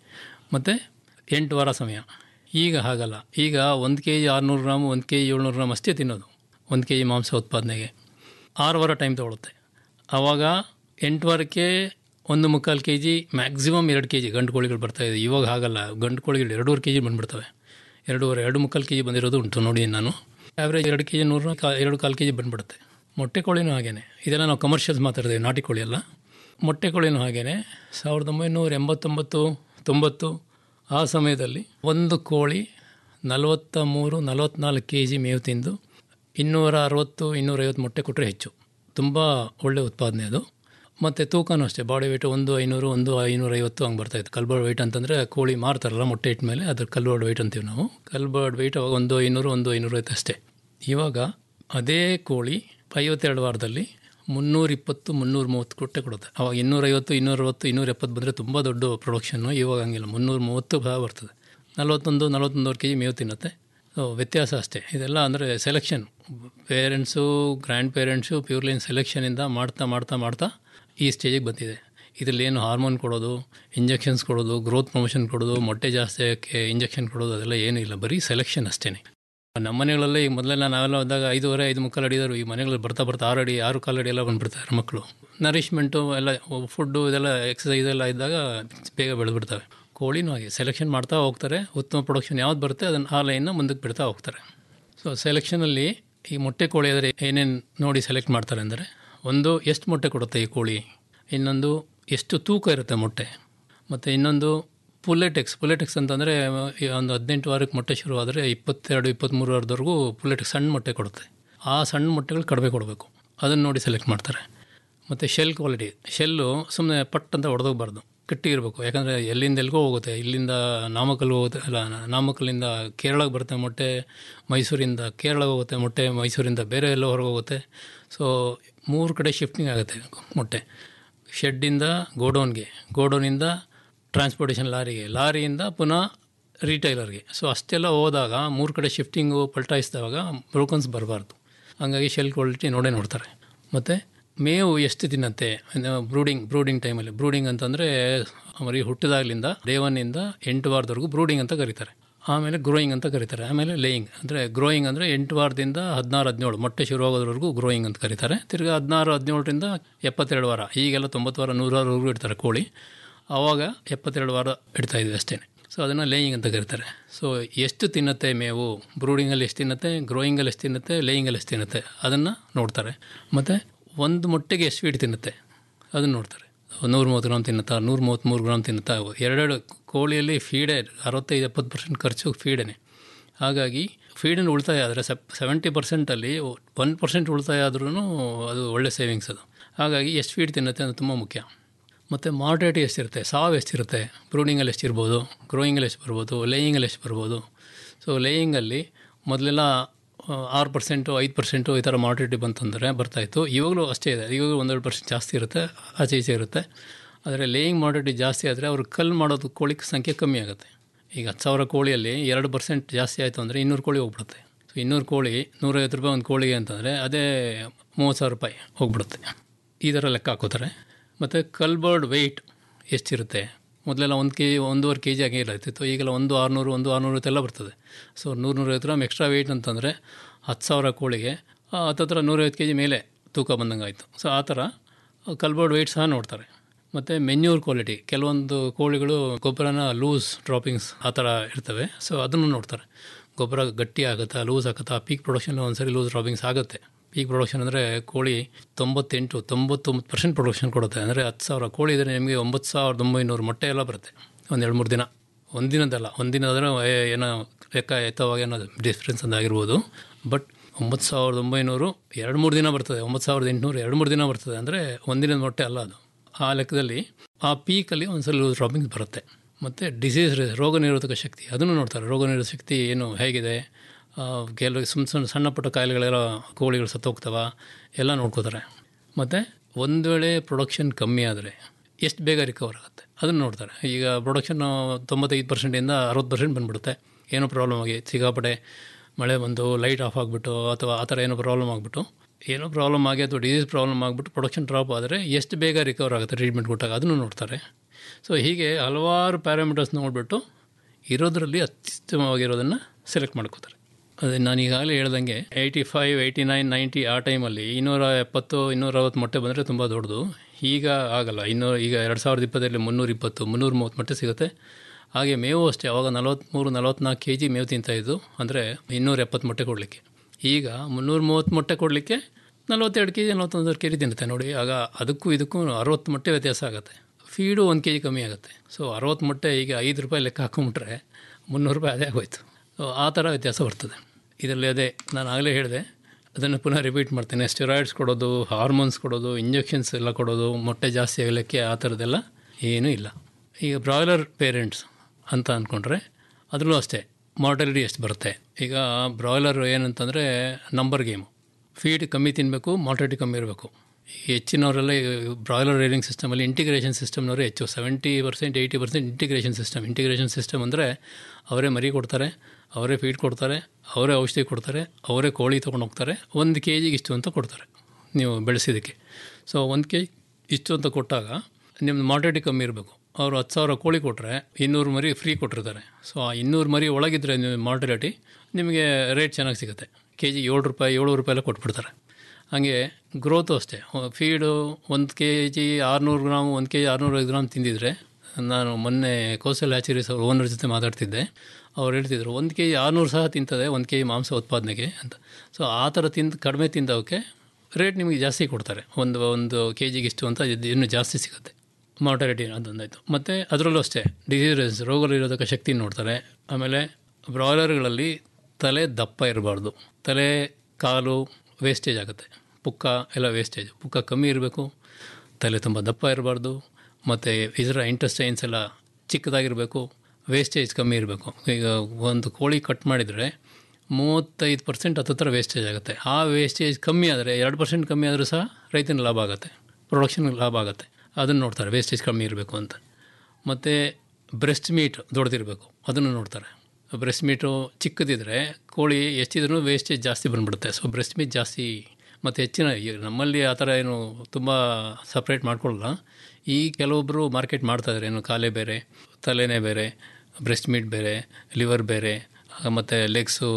ಮತ್ತು ಎಂಟು ವಾರ ಸಮಯ ಈಗ ಹಾಗಲ್ಲ ಈಗ ಒಂದು ಕೆ ಜಿ ಆರುನೂರು ಗ್ರಾಮ್ ಒಂದು ಕೆ ಜಿ ಏಳ್ನೂರು ಗ್ರಾಮ್ ಅಷ್ಟೇ ತಿನ್ನೋದು ಒಂದು ಕೆ ಜಿ ಮಾಂಸ ಉತ್ಪಾದನೆಗೆ ಆರು ವಾರ ಟೈಮ್ ತೊಗೊಳುತ್ತೆ ಆವಾಗ ಎಂಟು ವಾರಕ್ಕೆ ಒಂದು ಮುಕ್ಕಾಲು ಕೆ ಜಿ ಮ್ಯಾಕ್ಸಿಮಮ್ ಎರಡು ಕೆ ಜಿ ಗಂಡು ಕೋಳಿಗಳು ಬರ್ತಾಯಿದೆ ಇವಾಗ ಹಾಗಲ್ಲ ಗಂಡು ಕೋಳಿಗಳು ಎರಡೂವರೆ ಕೆ ಜಿ ಬಂದುಬಿಡ್ತವೆ ಎರಡೂವರೆ ಎರಡು ಮುಕ್ಕಾಲು ಕೆ ಜಿ ಬಂದಿರೋದು ಉಂಟು ನೋಡಿ ನಾನು ಆ್ಯಾವ್ರೇಜ್ ಎರಡು ಕೆ ಜಿ ನೂರು ಕಾ ಎರಡು ಕಾಲು ಕೆ ಜಿ ಬಂದುಬಿಡುತ್ತೆ ಮೊಟ್ಟೆ ಕೋಳಿನೂ ಹಾಗೇನೆ ಇದೆಲ್ಲ ನಾವು ಕಮರ್ಷಿಯಲ್ಸ್ ಮಾತಾಡಿದ್ದೇವೆ ನಾಟಿ ಕೋಳಿ ಅಲ್ಲ ಮೊಟ್ಟೆ ಕೋಳಿನೂ ಹಾಗೇನೆ ಸಾವಿರದ ಒಂಬೈನೂರ ಎಂಬತ್ತೊಂಬತ್ತು ತೊಂಬತ್ತು ಆ ಸಮಯದಲ್ಲಿ ಒಂದು ಕೋಳಿ ನಲವತ್ತ ಮೂರು ನಲವತ್ತ್ನಾಲ್ಕು ಕೆ ಜಿ ಮೇವು ತಿಂದು ಇನ್ನೂರ ಅರವತ್ತು ಇನ್ನೂರೈವತ್ತು ಮೊಟ್ಟೆ ಕೊಟ್ಟರೆ ಹೆಚ್ಚು ತುಂಬ ಒಳ್ಳೆಯ ಉತ್ಪಾದನೆ ಅದು ಮತ್ತು ತೂಕನೂ ಅಷ್ಟೇ ಬಾಡಿ ವೆಯ್ಟ್ ಒಂದು ಐನೂರು ಒಂದು ಐನೂರೈವತ್ತು ಹಂಗೆ ಬರ್ತಾಯಿತ್ತು ಕಲ್ಬರ್ಡ್ ವೆಯ್ಟ್ ಅಂತಂದರೆ ಕೋಳಿ ಮಾರ್ತಾರಲ್ಲ ಮೊಟ್ಟೆ ಇಟ್ಟ ಮೇಲೆ ಅದ್ರ ಕಲ್ಬರ್ಡ್ ವೆಯ್ಟ್ ಅಂತೀವಿ ನಾವು ಕಲ್ಬರ್ಡ್ ವೆಯ್ಟ್ ಅವಾಗ ಒಂದು ಐನೂರು ಒಂದು ಐನೂರೈವತ್ತು ಅಷ್ಟೇ ಇವಾಗ ಅದೇ ಕೋಳಿ ಐವತ್ತೆರಡು ವಾರದಲ್ಲಿ ಮುನ್ನೂರ ಇಪ್ಪತ್ತು ಮುನ್ನೂರ ಮೂವತ್ತು ಕೊಟ್ಟೆ ಕೊಡುತ್ತೆ ಅವಾಗ ಇನ್ನೂರೈವತ್ತು ಇನ್ನೂರವತ್ತು ಇನ್ನೂರ ಎಪ್ಪತ್ತು ಬಂದರೆ ತುಂಬ ದೊಡ್ಡ ಪ್ರೊಡಕ್ಷನ್ನು ಇವಾಗ ಹಂಗಿಲ್ಲ ಮುನ್ನೂರ ಮೂವತ್ತು ಸಹ ಬರ್ತದೆ ನಲವತ್ತೊಂದು ನಲವತ್ತೊಂದುವರೆ ಕೆ ಜಿ ಮೇವು ತಿನ್ನುತ್ತೆ ಸೊ ವ್ಯತ್ಯಾಸ ಅಷ್ಟೇ ಇದೆಲ್ಲ ಅಂದರೆ selection parents grand parents pure line ಸೆಲೆಕ್ಷನಿಂದ ಮಾಡ್ತಾ ಮಾಡ್ತಾ ಮಾಡ್ತಾ ಈ ಸ್ಟೇಜಿಗೆ ಬಂದಿದೆ ಇದರಲ್ಲಿ ಏನು ಹಾರ್ಮೋನ್ ಕೊಡೋದು ಇಂಜೆಕ್ಷನ್ಸ್ ಕೊಡೋದು ಗ್ರೋತ್ ಪ್ರಮೋಷನ್ ಕೊಡೋದು ಮೊಟ್ಟೆ ಜಾಸ್ತಿ ಆಗೋಕ್ಕೆ ಇಂಜೆಕ್ಷನ್ ಕೊಡೋದು ಅದೆಲ್ಲ ಏನೂ ಇಲ್ಲ ಬರೀ ಸೆಲೆಕ್ಷನ್ ಅಷ್ಟೇ ನಮ್ಮ ಮನೆಗಳಲ್ಲಿ ಈಗ ಮೊದಲೆಲ್ಲ ನಾವೆಲ್ಲ ಹೋದಾಗ ಐದೂವರೆ ಐದು ಮುಕ್ಕಾಲು ಅಡಿದರು ಈ ಮನೆಗಳಲ್ಲಿ ಬರ್ತಾ ಬರ್ತಾ ಆರು ಅಡಿ ಆರು ಕಾಲು ಅಡಿ ಎಲ್ಲ ಬಂದುಬಿಡ್ತಾರೆ ಮಕ್ಕಳು ನರಿಶ್ಮೆಂಟು ಎಲ್ಲ ಫುಡ್ಡು ಇದೆಲ್ಲ ಎಕ್ಸಸೈಸ್ ಎಲ್ಲ ಇದ್ದಾಗ ಬೇಗ ಬೆಳೆದ್ಬಿಡ್ತವೆ ಕೋಳಿನೂ ಹಾಗೆ ಸೆಲೆಕ್ಷನ್ ಮಾಡ್ತಾ ಹೋಗ್ತಾರೆ ಉತ್ತಮ ಪ್ರೊಡಕ್ಷನ್ ಯಾವ್ದು ಬರುತ್ತೆ ಅದನ್ನು ಆ ಲೈನ್ನ ಮುಂದಕ್ಕೆ ಬಿಡ್ತಾ ಹೋಗ್ತಾರೆ ಸೊ ಸೆಲೆಕ್ಷನಲ್ಲಿ ಈ ಮೊಟ್ಟೆ ಕೋಳಿ ಆದರೆ ಏನೇನು ನೋಡಿ ಸೆಲೆಕ್ಟ್ ಮಾಡ್ತಾರೆ ಅಂದರೆ ಒಂದು ಎಷ್ಟು ಮೊಟ್ಟೆ ಕೊಡುತ್ತೆ ಈ ಕೋಳಿ ಇನ್ನೊಂದು ಎಷ್ಟು ತೂಕ ಇರುತ್ತೆ ಮೊಟ್ಟೆ ಮತ್ತು ಇನ್ನೊಂದು ಪುಲೆಟೆಕ್ಸ್ ಪುಲೆಟೆಕ್ಸ್ ಅಂತಂದರೆ ಒಂದು ಹದಿನೆಂಟು ವಾರಕ್ಕೆ ಮೊಟ್ಟೆ ಶುರು ಆದರೆ ಇಪ್ಪತ್ತೆರಡು ಇಪ್ಪತ್ತ್ಮೂರು ವಾರದವರೆಗೂ ಪುಲೆಟೆಕ್ಸ್ ಸಣ್ಣ ಮೊಟ್ಟೆ ಕೊಡುತ್ತೆ ಆ ಸಣ್ಣ ಮೊಟ್ಟೆಗಳು ಕಡಿಮೆ ಕೊಡಬೇಕು ಅದನ್ನು ನೋಡಿ ಸೆಲೆಕ್ಟ್ ಮಾಡ್ತಾರೆ ಮತ್ತು ಶೆಲ್ ಕ್ವಾಲಿಟಿ ಶೆಲ್ಲು ಸುಮ್ಮನೆ ಪಟ್ ಅಂತ ಹೊಡೆದೋಗ್ಬಾರ್ದು ಗಟ್ಟಿ ಇರಬೇಕು ಯಾಕಂದರೆ ಎಲ್ಲಿಂದ ಎಲ್ಲಿಗೋ ಹೋಗುತ್ತೆ ಇಲ್ಲಿಂದ ನಾಮಕಲ್ ಹೋಗುತ್ತೆ ಅಲ್ಲ ನಾಮಕಲ್ಲಿಂದ ಕೇರಳಕ್ಕೆ ಬರುತ್ತೆ ಮೊಟ್ಟೆ ಮೈಸೂರಿಂದ ಕೇರಳಗೆ ಹೋಗುತ್ತೆ ಮೊಟ್ಟೆ ಮೈಸೂರಿಂದ ಬೇರೆ ಎಲ್ಲೋ ಹೊರಗೆ ಹೋಗುತ್ತೆ ಸೊ ಮೂರು ಕಡೆ ಶಿಫ್ಟಿಂಗ್ ಆಗುತ್ತೆ ಮೊಟ್ಟೆ ಶೆಡ್ಡಿಂದ ಗೋಡೌನ್ಗೆ ಗೋಡೌನಿಂದ ಟ್ರಾನ್ಸ್ಪೋರ್ಟೇಷನ್ ಲಾರಿಗೆ ಲಾರಿಯಿಂದ ಪುನಃ ರಿಟೈಲರ್ಗೆ ಸೊ ಅಷ್ಟೆಲ್ಲ ಹೋದಾಗ ಮೂರು ಕಡೆ ಶಿಫ್ಟಿಂಗು ಪಲ್ಟಾಯಿಸಿದಾಗ ಬ್ರೋಕನ್ಸ್ ಬರಬಾರ್ದು ಹಾಗಾಗಿ ಶೆಲ್ ಕ್ವಾಲಿಟಿ ನೋಡೇ ನೋಡ್ತಾರೆ ಮತ್ತು ಮೇವು ಎಷ್ಟು ತಿನ್ನತ್ತೆ ಬ್ರೂಡಿಂಗ್ ಬ್ರೂಡಿಂಗ್ ಟೈಮಲ್ಲಿ ಬ್ರೂಡಿಂಗ್ ಅಂತಂದರೆ ಮರಿ ಹುಟ್ಟಿದಾಗಲಿಂದ ಡೇವನ್ನಿಂದ ಎಂಟು ವಾರದವರೆಗೂ ಬ್ರೂಡಿಂಗ್ ಅಂತ ಕರೀತಾರೆ ಆಮೇಲೆ ಗ್ರೋಯಿಂಗ್ ಅಂತ ಕರೀತಾರೆ ಆಮೇಲೆ ಲೇಯಿಂಗ್ ಅಂದರೆ ಗ್ರೋಯಿಂಗ್ ಅಂದರೆ ಎಂಟು ವಾರದಿಂದ ಹದಿನಾರು ಹದಿನೇಳು ಮೊಟ್ಟೆ ಶುರು ಆಗೋದ್ರವರೆಗೂ ಗ್ರೋಯಿಂಗ್ ಅಂತ ಕರೀತಾರೆ ತಿರ್ಗಿ ಹದಿನಾರು ಹದಿನೇಳರಿಂದ ಎಪ್ಪತ್ತೆರಡು ವಾರ ಈಗೆಲ್ಲ ತೊಂಬತ್ತು ವಾರ ನೂರಾರವರೆಗೂ ಇಡ್ತಾರೆ ಕೋಳಿ ಆವಾಗ ಎಪ್ಪತ್ತೆರಡು ವಾರ ಇಡ್ತಾ ಇದ್ವಿ ಅಷ್ಟೇ ಸೊ ಅದನ್ನು ಲೇಯಿಂಗ್ ಅಂತ ಕರೀತಾರೆ ಸೊ ಎಷ್ಟು ತಿನ್ನುತ್ತೆ ಮೇವು ಬ್ರೂಡಿಂಗಲ್ಲಿ ಎಷ್ಟು ತಿನ್ನುತ್ತೆ ಗ್ರೋಯಿಂಗಲ್ಲಿ ಎಷ್ಟು ತಿನ್ನುತ್ತೆ ಲೇಯಿಂಗಲ್ಲಿ ಎಷ್ಟು ತಿನ್ನುತ್ತೆ ಅದನ್ನು ನೋಡ್ತಾರೆ ಮತ್ತು ಒಂದು ಮೊಟ್ಟೆಗೆ ಎಷ್ಟು ಸ್ವೀಟ್ ತಿನ್ನುತ್ತೆ ಅದನ್ನು ನೋಡ್ತಾರೆ ನೂರ ಮೂವತ್ತು ಗ್ರಾಮ್ ತಿನ್ನುತ್ತಾ ನೂರ ಮೂವತ್ತ್ಮೂರು ಗ್ರಾಮ್ ತಿನ್ನುತ್ತಾ ಎರಡೆರಡು ಕೋಳಿಯಲ್ಲಿ ಫೀಡೇ ಅರವತ್ತೈದು ಎಪ್ಪತ್ತು ಪರ್ಸೆಂಟ್ ಖರ್ಚು ಫೀಡೇ ಹಾಗಾಗಿ ಫೀಡನ್ನು ಉಳಿತಾಯ ಆದರೆ ಸೆಪ್ ಸೆವೆಂಟಿ ಪರ್ಸೆಂಟಲ್ಲಿ ಒನ್ ಪರ್ಸೆಂಟ್ ಉಳಿತಾಯ ಆದ್ರೂ ಅದು ಒಳ್ಳೆ ಸೇವಿಂಗ್ಸ್ ಅದು ಹಾಗಾಗಿ ಎಷ್ಟು ಫೀಡ್ ತಿನ್ನುತ್ತೆ ಅದು ತುಂಬ ಮುಖ್ಯ ಮತ್ತು ಮಾರ್ಟೇಟಿ ಎಷ್ಟಿರುತ್ತೆ ಸಾವು ಎಷ್ಟಿರುತ್ತೆ ಬ್ರೂಡಿಂಗಲ್ಲಿ ಎಷ್ಟಿರ್ಬೋದು ಗ್ರೋಯಿಂಗಲ್ಲಿ ಎಷ್ಟು ಬರ್ಬೋದು ಲೇಯಿಂಗಲ್ಲಿ ಎಷ್ಟು ಬರ್ಬೋದು ಸೊ ಲೇಯಿಂಗಲ್ಲಿ ಮೊದಲೆಲ್ಲ ಆರು ಪರ್ಸೆಂಟು ಐದು ಪರ್ಸೆಂಟು ಈ ಥರ ಮಾರ್ಟಿಟಿ ಬಂತಂದರೆ ಬರ್ತಾಯಿತ್ತು ಇವಾಗಲೂ ಅಷ್ಟೇ ಇದೆ ಇವಾಗಲೂ ಒಂದೆರಡು ಪರ್ಸೆಂಟ್ ಜಾಸ್ತಿ ಇರುತ್ತೆ ಆಚೆ ಈಚೆ ಇರುತ್ತೆ ಆದರೆ ಲೇಯಿಂಗ್ ಮಾರ್ಟಿಟಿ ಜಾಸ್ತಿ ಆದರೆ ಅವ್ರು ಕಲ್ಲು ಮಾಡೋದು ಕೋಳಿ ಸಂಖ್ಯೆ ಕಮ್ಮಿ ಆಗುತ್ತೆ ಈಗ ಹತ್ತು ಸಾವಿರ ಕೋಳಿಯಲ್ಲಿ ಎರಡು ಪರ್ಸೆಂಟ್ ಜಾಸ್ತಿ ಆಯಿತು ಅಂದರೆ ಇನ್ನೂರು ಕೋಳಿ ಹೋಗ್ಬಿಡುತ್ತೆ ಸೊ ಇನ್ನೂರು ಕೋಳಿ ನೂರೈವತ್ತು ರೂಪಾಯಿ ಒಂದು ಕೋಳಿಗೆ ಅಂತಂದರೆ ಅದೇ ಮೂವತ್ತು ಸಾವಿರ ರೂಪಾಯಿ ಹೋಗ್ಬಿಡುತ್ತೆ ಈ ಥರ ಲೆಕ್ಕ ಹಾಕೋತಾರೆ ಮತ್ತು ಕಲ್ಬರ್ಡ್ ವೆಯ್ಟ್ ಎಷ್ಟಿರುತ್ತೆ ಮೊದಲೆಲ್ಲ ಒಂದು ಕೆ ಜಿ ಒಂದೂವರೆ ಕೆ ಜಿ ಹಾಗೆ ಇರ್ತಿತ್ತು ಈಗೆಲ್ಲ ಒಂದು ಆರುನೂರು ಒಂದು ಆರುನೂರೈವತ್ತೆಲ್ಲ ಬರ್ತದೆ ಸೊ ನೂರು ನೂರೈವತ್ತು ಗ್ರಾಮ್ ಎಕ್ಸ್ಟ್ರಾ ವೆಯ್ಟ್ ಅಂತಂದರೆ ಹತ್ತು ಸಾವಿರ ಕೋಳಿಗೆ ಹತ್ತತ್ರ ನೂರೈವತ್ತು ಕೆ ಜಿ ಮೇಲೆ ತೂಕ ಬಂದಂಗೆ ಆಯಿತು ಸೊ ಆ ಥರ ಕಲ್ಬರ್ಡ್ ವೆಯ್ಟ್ ಸಹ ನೋಡ್ತಾರೆ ಮತ್ತು ಮೆನ್ಯೂರ್ ಕ್ವಾಲಿಟಿ ಕೆಲವೊಂದು ಕೋಳಿಗಳು ಗೊಬ್ಬರನ ಲೂಸ್ ಡ್ರಾಪಿಂಗ್ಸ್ ಆ ಥರ ಇರ್ತವೆ ಸೊ ಅದನ್ನು ನೋಡ್ತಾರೆ ಗೊಬ್ಬರ ಗಟ್ಟಿ ಆಗುತ್ತಾ ಲೂಸ್ ಆಗುತ್ತಾ ಪೀಕ್ ಪ್ರೊಡಕ್ಷನ್ ಒಂದ್ಸರಿ ಲೂಸ್ ಡ್ರಾಪಿಂಗ್ಸ್ ಆಗುತ್ತೆ ಪೀಕ್ ಪ್ರೊಡಕ್ಷನ್ ಅಂದರೆ ಕೋಳಿ ತೊಂಬತ್ತೆಂಟು ತೊಂಬತ್ತೊಂಬತ್ತು ಪರ್ಸೆಂಟ್ ಪ್ರೊಡಕ್ಷನ್ ಕೊಡುತ್ತೆ ಅಂದರೆ ಹತ್ತು ಸಾವಿರ ಕೋಳಿ ಇದ್ದರೆ ನಿಮಗೆ ಒಂಬತ್ತು ಸಾವಿರದ ಒಂಬೈನೂರು ಮೊಟ್ಟೆ ಎಲ್ಲ ಬರುತ್ತೆ ಒಂದು ಎರಡು ಮೂರು ದಿನ ಒಂದಿನದಲ್ಲ ಒಂದಿನದಾದರೆ ಏನೋ ಲೆಕ್ಕ ಎತ್ತವಾಗ ಏನೋ ಡಿಫ್ರೆನ್ಸ್ ಅಂತ ಆಗಿರ್ಬೋದು ಬಟ್ ಒಂಬತ್ತು ಸಾವಿರದ ಒಂಬೈನೂರು ಎರಡು ಮೂರು ದಿನ ಬರ್ತದೆ ಒಂಬತ್ತು ಸಾವಿರದ ಎಂಟುನೂರು ಎರಡು ಮೂರು ದಿನ ಬರ್ತದೆ ಅಂದರೆ ಒಂದಿನದ ಮೊಟ್ಟೆ ಅಲ್ಲ ಅದು ಆ ಲೆಕ್ಕದಲ್ಲಿ ಆ ಪೀಕಲ್ಲಿ ಒಂದ್ಸಲ ಲೂಸ್ ಡ್ರಾಪಿಂಗ್ಸ್ ಬರುತ್ತೆ ಮತ್ತು ಡಿಸೀಸ್ ರೋಗ ನಿರೋಧಕ ಶಕ್ತಿ ಅದನ್ನು ನೋಡ್ತಾರೆ ರೋಗ ನಿರೋಧಕ ಶಕ್ತಿ ಏನು ಹೇಗಿದೆ ಕೆಲವು ಸುಮ್ಮ ಸಣ್ಣ ಸಣ್ಣ ಪುಟ್ಟ ಕಾಯಿಲೆಗಳೆಲ್ಲ ಕೋಳಿಗಳು ಸತ್ತೋಗ್ತವ ಎಲ್ಲ ನೋಡ್ಕೋತಾರೆ ಮತ್ತು ಒಂದು ವೇಳೆ ಪ್ರೊಡಕ್ಷನ್ ಕಮ್ಮಿ ಆದರೆ ಎಷ್ಟು ಬೇಗ ರಿಕವರ್ ಆಗುತ್ತೆ ಅದನ್ನು ನೋಡ್ತಾರೆ ಈಗ ಪ್ರೊಡಕ್ಷನ್ ತೊಂಬತ್ತೈದು ಪರ್ಸೆಂಟಿಂದ ಅರವತ್ತು ಪರ್ಸೆಂಟ್ ಬಂದುಬಿಡುತ್ತೆ ಏನೋ ಪ್ರಾಬ್ಲಮ್ ಆಗಿ ಸಿಕ್ಕಾಪಟ್ಟೆ ಮಳೆ ಬಂದು ಲೈಟ್ ಆಫ್ ಆಗಿಬಿಟ್ಟು ಅಥವಾ ಆ ಥರ ಏನೋ ಪ್ರಾಬ್ಲಮ್ ಆಗಿಬಿಟ್ಟು ಏನೋ ಪ್ರಾಬ್ಲಮ್ ಆಗಿ ಅಥವಾ ಡಿಸೀಸ್ ಪ್ರಾಬ್ಲಮ್ ಆಗಿಬಿಟ್ಟು ಪ್ರೊಡಕ್ಷನ್ ಡ್ರಾಪ್ ಆದರೆ ಎಷ್ಟು ಬೇಗ ರಿಕವರ್ ಆಗುತ್ತೆ ಟ್ರೀಟ್ಮೆಂಟ್ ಕೊಟ್ಟಾಗ ಅದನ್ನು ನೋಡ್ತಾರೆ ಸೊ ಹೀಗೆ ಹಲವಾರು ಪ್ಯಾರಾಮೀಟರ್ಸ್ ನೋಡಿಬಿಟ್ಟು ಇರೋದರಲ್ಲಿ ಅತ್ಯುತ್ತಮವಾಗಿರೋದನ್ನು ಸೆಲೆಕ್ಟ್ ಮಾಡ್ಕೋತಾರೆ ಅದೇ ನಾನು ಈಗಾಗಲೇ ಹೇಳ್ದಂಗೆ eighty five eighty nine ninety ಆ ಟೈಮಲ್ಲಿ ಇನ್ನೂರ ಎಪ್ಪತ್ತು ಇನ್ನೂರ ಅರವತ್ತು ಮೊಟ್ಟೆ ಬಂದರೆ ತುಂಬ ದೊಡ್ಡದು ಈಗ ಆಗಲ್ಲ ಇನ್ನೂರು ಈಗ ಎರಡು ಸಾವಿರದ ಇಪ್ಪತ್ತರಲ್ಲಿ ಮುನ್ನೂರ ಇಪ್ಪತ್ತು ಮುನ್ನೂರ ಮೂವತ್ತು ಮೊಟ್ಟೆ ಸಿಗುತ್ತೆ ಹಾಗೆ ಮೇವು ಅಷ್ಟೇ ಅವಾಗ ನಲವತ್ತ್ಮೂರು ನಲವತ್ತ್ನಾಲ್ಕು ಕೆ ಜಿ ಮೇವು ತಿಂತಾಯಿದ್ದು ಅಂದರೆ ಇನ್ನೂರ ಎಪ್ಪತ್ತು ಮೊಟ್ಟೆ ಕೊಡಲಿಕ್ಕೆ ಈಗ ಮುನ್ನೂರ ಮೂವತ್ತು ಮೊಟ್ಟೆ ಕೊಡಲಿಕ್ಕೆ ನಲವತ್ತೆರಡು ಕೆ ಜಿ ನಲವತ್ತೊಂದು ಕೆ ಜಿ ತಿನ್ನುತ್ತೆ ನೋಡಿ ಆಗ ಅದಕ್ಕೂ ಇದಕ್ಕೂ ಅರವತ್ತು ಮೊಟ್ಟೆ ವ್ಯತ್ಯಾಸ ಆಗುತ್ತೆ ಫೀಡು ಒಂದು ಕೆ ಜಿ ಕಮ್ಮಿ ಆಗುತ್ತೆ ಸೊ ಅರವತ್ತು ಮೊಟ್ಟೆ ಈಗ ಐದು ರೂಪಾಯಿ ಲೆಕ್ಕ ಹಾಕೊಂಬಿಟ್ರೆ ಮುನ್ನೂರು ರೂಪಾಯಿ ಅದೇ ಆಗೋಯ್ತು ಸೊ ಆ ಥರ ವ್ಯತ್ಯಾಸ ಬರ್ತದೆ ಇದರಲ್ಲಿ ಅದೇ ನಾನು ಆಗಲೇ ಹೇಳಿದೆ ಅದನ್ನು ಪುನಃ ರಿಪೀಟ್ ಮಾಡ್ತೇನೆ ಸ್ಟೆರಾಯ್ಡ್ಸ್ ಕೊಡೋದು ಹಾರ್ಮೋನ್ಸ್ ಕೊಡೋದು ಇಂಜೆಕ್ಷನ್ಸ್ ಎಲ್ಲ ಕೊಡೋದು ಮೊಟ್ಟೆ ಜಾಸ್ತಿ ಆಗಲಿಕ್ಕೆ ಆ ಥರದ್ದೆಲ್ಲ ಏನೂ ಇಲ್ಲ ಈಗ ಬ್ರಾಯ್ಲರ್ ಪೇರೆಂಟ್ಸ್ ಅಂತ ಅಂದ್ಕೊಂಡ್ರೆ ಅದರಲ್ಲೂ ಅಷ್ಟೇ ಮಾರ್ಟಲಿಟಿ ಎಷ್ಟು ಬರುತ್ತೆ ಈಗ ಬ್ರಾಯ್ಲರ್ ಏನಂತಂದರೆ ನಂಬರ್ ಗೇಮು ಫೀಡ್ ಕಮ್ಮಿ ತಿನ್ನಬೇಕು ಮಾರ್ಟಲಿಟಿ ಕಮ್ಮಿ ಇರಬೇಕು ಹೆಚ್ಚಿನವರೆಲ್ಲ ಬ್ರಾಯ್ಲರ್ ರೇರಿಂಗ್ ಸಿಸ್ಟಮಲ್ಲಿ ಇಂಟಿಗ್ರೇಷನ್ ಸಿಸ್ಟಮ್ನವರೇ ಹೆಚ್ಚು seventy percent eighty percent integration system integration system ಅಂದರೆ ಅವರೇ ಮರಿ ಕೊಡ್ತಾರೆ ಅವರೇ ಫೀಡ್ ಕೊಡ್ತಾರೆ ಅವರೇ ಔಷಧಿ ಕೊಡ್ತಾರೆ ಅವರೇ ಕೋಳಿ ತೊಗೊಂಡು ಹೋಗ್ತಾರೆ ಒಂದು ಕೆ ಜಿಗೆ ಇಷ್ಟು ಅಂತ ಕೊಡ್ತಾರೆ ನೀವು ಬೆಳೆಸಿದ್ದಕ್ಕೆ ಸೊ ಒಂದು ಕೆ ಜಿ ಇಷ್ಟು ಅಂತ ಕೊಟ್ಟಾಗ ನಿಮ್ಮದು ಮಾರ್ಟಲಿಟಿ ಕಮ್ಮಿ ಇರಬೇಕು ಅವರು ಹತ್ತು ಸಾವಿರ ಕೋಳಿ ಕೊಟ್ಟರೆ ಇನ್ನೂರು ಮರಿ ಫ್ರೀ ಕೊಟ್ಟಿರ್ತಾರೆ ಸೊ ಆ ಇನ್ನೂರು ಮರಿ ಒಳಗಿದ್ರೆ ನೀವು ಮಾರ್ಟಲಿಟಿ ನಿಮಗೆ ರೇಟ್ ಚೆನ್ನಾಗಿ ಸಿಗುತ್ತೆ ಕೆ ಜಿ ಏಳು ರೂಪಾಯಿ ಏಳು ರೂಪಾಯಿ ಎಲ್ಲ ಕೊಟ್ಬಿಡ್ತಾರೆ ಹಾಗೆ ಗ್ರೋತು ಅಷ್ಟೇ ಫೀಡು ಒಂದು ಕೆ ಜಿ ಆರುನೂರು ಗ್ರಾಮ್ ಒಂದು ಕೆ ಜಿ ಆರುನೂರು ಗ್ರಾಮ್ ತಿಂದಿದ್ರೆ ನಾನು ಮೊನ್ನೆ ಕೌಶಲ್ ಹ್ಯಾಚರೀಸ್ ಅವ್ರ ಓನರ್ ಜೊತೆ ಮಾತಾಡ್ತಿದ್ದೆ ಅವ್ರು ಹೇಳ್ತಿದ್ರು ಒಂದು ಕೆ ಜಿ ಆರುನೂರು ಸಹ ತಿಂತದೆ ಒಂದು ಕೆ ಜಿ ಮಾಂಸ ಉತ್ಪಾದನೆಗೆ ಅಂತ ಸೊ ಆ ಥರ ತಿಂದು ಕಡಿಮೆ ತಿಂದವಕ್ಕೆ ರೇಟ್ ನಿಮಗೆ ಜಾಸ್ತಿ ಕೊಡ್ತಾರೆ ಒಂದು ಒಂದು ಕೆ ಜಿಗೆ ಇಷ್ಟು ಅಂತ ಇದು ಇನ್ನೂ ಜಾಸ್ತಿ ಸಿಗುತ್ತೆ ಮಾರ್ಟಾಲಿಟಿ ಅದೊಂದಾಯಿತು ಮತ್ತು ಅದರಲ್ಲೂ ಅಷ್ಟೇ ಡಿಸೀಸ್ ರೋಗನಿರೋಧಕ ಶಕ್ತಿ ನೋಡ್ತಾರೆ ಆಮೇಲೆ ಬ್ರಾಯ್ಲರ್ಗಳಲ್ಲಿ ತಲೆ ದಪ್ಪ ಇರಬಾರ್ದು ತಲೆ ಕಾಲು ವೇಸ್ಟೇಜ್ ಆಗುತ್ತೆ ಪುಕ್ಕ ಎಲ್ಲ ವೇಸ್ಟೇಜ್ ಪುಕ್ಕ ಕಮ್ಮಿ ಇರಬೇಕು ತಲೆ ತುಂಬ ದಪ್ಪ ಇರಬಾರ್ದು ಮತ್ತು ಇದರ ಇಂಟೆಸ್ಟೈನ್ಸ್ ಎಲ್ಲ ಚಿಕ್ಕದಾಗಿರಬೇಕು ವೇಸ್ಟೇಜ್ ಕಮ್ಮಿ ಇರಬೇಕು ಈಗ ಒಂದು ಕೋಳಿ ಕಟ್ ಮಾಡಿದರೆ ಮೂವತ್ತೈದು ಪರ್ಸೆಂಟ್ ಹತ್ತತ್ರ ವೇಸ್ಟೇಜ್ ಆಗುತ್ತೆ ಆ ವೇಸ್ಟೇಜ್ ಕಮ್ಮಿ ಆದರೆ ಎರಡು ಪರ್ಸೆಂಟ್ ಕಮ್ಮಿ ಆದರೂ ಸಹ ರೈತನ ಲಾಭ ಆಗುತ್ತೆ ಪ್ರೊಡಕ್ಷನ್ ಲಾಭ ಆಗುತ್ತೆ ಅದನ್ನು ನೋಡ್ತಾರೆ ವೇಸ್ಟೇಜ್ ಕಮ್ಮಿ ಇರಬೇಕು ಅಂತ ಮತ್ತು ಬ್ರೆಸ್ಟ್ ಮೀಟ್ ದೊಡ್ಡದಿರಬೇಕು ಅದನ್ನು ನೋಡ್ತಾರೆ ಬ್ರೆಸ್ಟ್ ಮೀಟು ಚಿಕ್ಕದಿದ್ದರೆ ಕೋಳಿ ಎಷ್ಟಿದ್ರೂ ವೇಸ್ಟೇಜ್ ಜಾಸ್ತಿ ಬಂದ್ಬಿಡುತ್ತೆ ಸೊ ಬ್ರೆಸ್ಟ್ ಮೀಟ್ ಜಾಸ್ತಿ ಮತ್ತು ಹೆಚ್ಚಿನ ಈಗ ನಮ್ಮಲ್ಲಿ ಆ ಥರ ಏನು ತುಂಬ ಸಪ್ರೇಟ್ ಮಾಡ್ಕೊಳ್ಳಲ್ಲ ಈ ಕೆಲವೊಬ್ಬರು ಮಾರ್ಕೆಟ್ ಮಾಡ್ತಾಯಿದ್ದಾರೆ ಏನು ಕಾಲೇ ಬೇರೆ ತಲೆನೇ ಬೇರೆ ಬ್ರೆಸ್ಟ್ ಮೀಟ್ ಬೇರೆ ಲಿವರ್ ಬೇರೆ ಮತ್ತು ಲೆಗ್ಸು